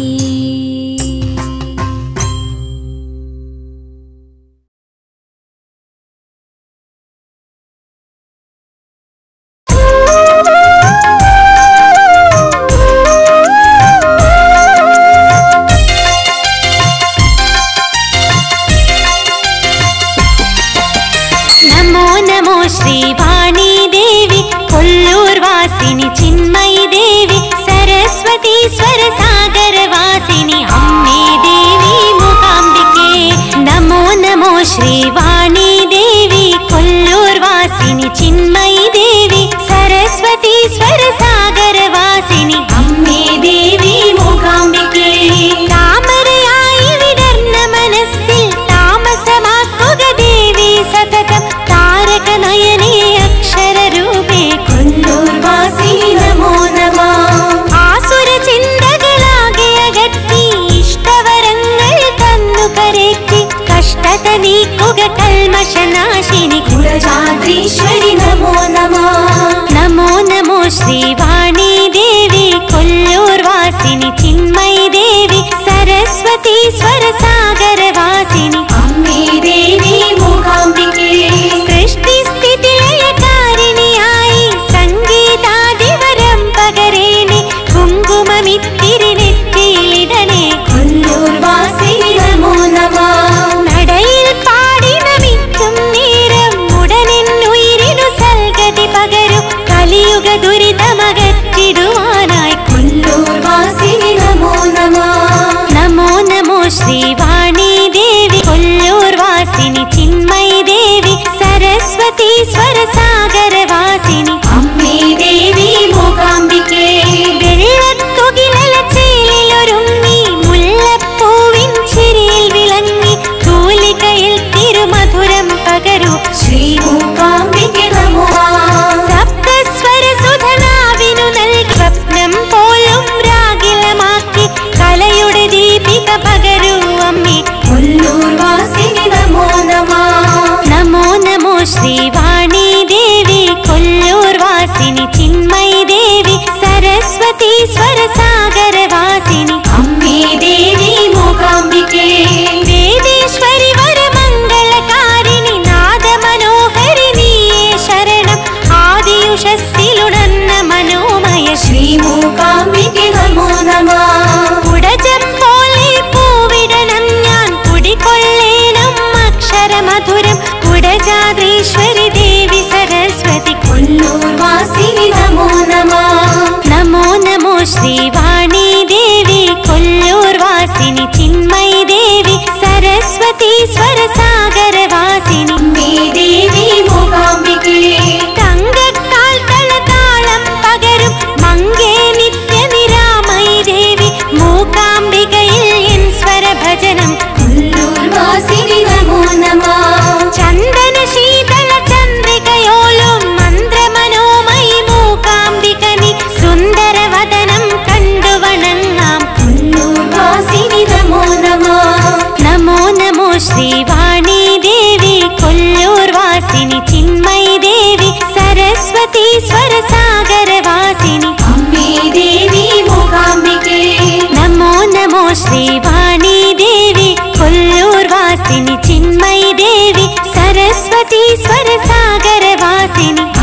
നമോ നമോ ശ്രീവാണി ദേവി കൊല്ലൂർ വാസിനി ചിന്മയി ദേവി സരസ്വതി സ്വരസാഗര വാസിനി അമ്മേ ദേവി മൂകാംബികേ നമോ നമോ ശ്രീവാണി ദേവി കൊല്ലൂർ വാസിനി ചിന്മയി ദേവി സരസ്വതി സ്വരസാഗര വാസിനി അമ്മേ ദേവി മൂകാംബികേ താമരയായി വിടർന്ന മനസ്സിൽ താമസമാക്കുക ദേവി സതതം താരക നയനേ അക്ഷരരൂപേ കൊല്ലൂർ വാസിനി നമോ നമ ആസുര ചിന്തകൾ സ്വരസാഗരവാസിനി അമ്മേ ദേവി മൂകാംബികേ വെള്ളത്തുകിലൊരുങ്ങി മുല്ലപ്പൂവിൻ ചിരിയിൽ വിളങ്ങി തൂലികയിൽ തിരുമധുരം പകരൂ ശ്രീ മൂകാംബികെ നമോ സപ്തസ്വരസുധനാവിനു നൽകി സ്വപ്നം പോലും രാഗിലമാക്കി കലയുടെ ദീപിക പകരൂ അമ്മേ കൊല്ലൂർ വാസിനി നമോ നമഃ നമോ നമോ ശ്രീവാണി ദേവി കൊല്ലൂർ വാസിനി ചിന്മയി ദേവി സരസ്വതി സ്വരസാഗരവാസിനി അമ്മേ ദേവി മൂകാംബികേ വേദേശ്വരി വരമംഗളകാരിണി നാദമനോഹരി നീയേ ശരണം ആദിയുഷസ്സിലുണർന്ന മനോമയ ശ്രീ മൂകാംബികെ നമോ നമഃ കുടജം പോലെ പൂവിടണം ഞാൻ കുടികൊള്ളേണം അക്ഷരമധുരം കുടജാതീശ്വരി ദേവി സരസ്വതി കൊല്ലൂർ വാസിനി നമോ നമഃ നമോ നമോ ശ്രീവാണി ദേവി കൊല്ലൂർ വാസിനി ചിന്മയി ദേവി സരസ്വതി സ്വരസാഗരവാസിനി അമ്മേ ദേവി മൂകാംബികേ തങ്കത്താൽ തളതാളം പകരും മങ്കേ നിത്യനിരാമയി ദേവി മൂകാംബികയിൽ എൻ സ്വരഭജനം കൊല്ലൂർ വാസിനി നമോ നമഃ ചന്ദന ശീതള ചന്ദ്രികയോലും മന്ത്രമനോമയി മൂകാംബികനി സുന്ദരവദനം കണ്ടു വണങ്ങാം കൊല്ലൂർ വാസിനി നമോ നമഃ നമോ നമോ ശ്രീവാണി ദേവി കൊല്ലൂർ വാസിനി ചിന്മയി ദേവി സരസ്വതി സ്വരസാഗരവാസിനി അമ്മേ ദേവി മൂകാംബികേ നമോ നമോ ശ്രീവാണി ദേവി കൊല്ലൂർ വാസിനി ചിന്മയി ദേവി സരസ്വതി സ്വരസാഗരവാസിനി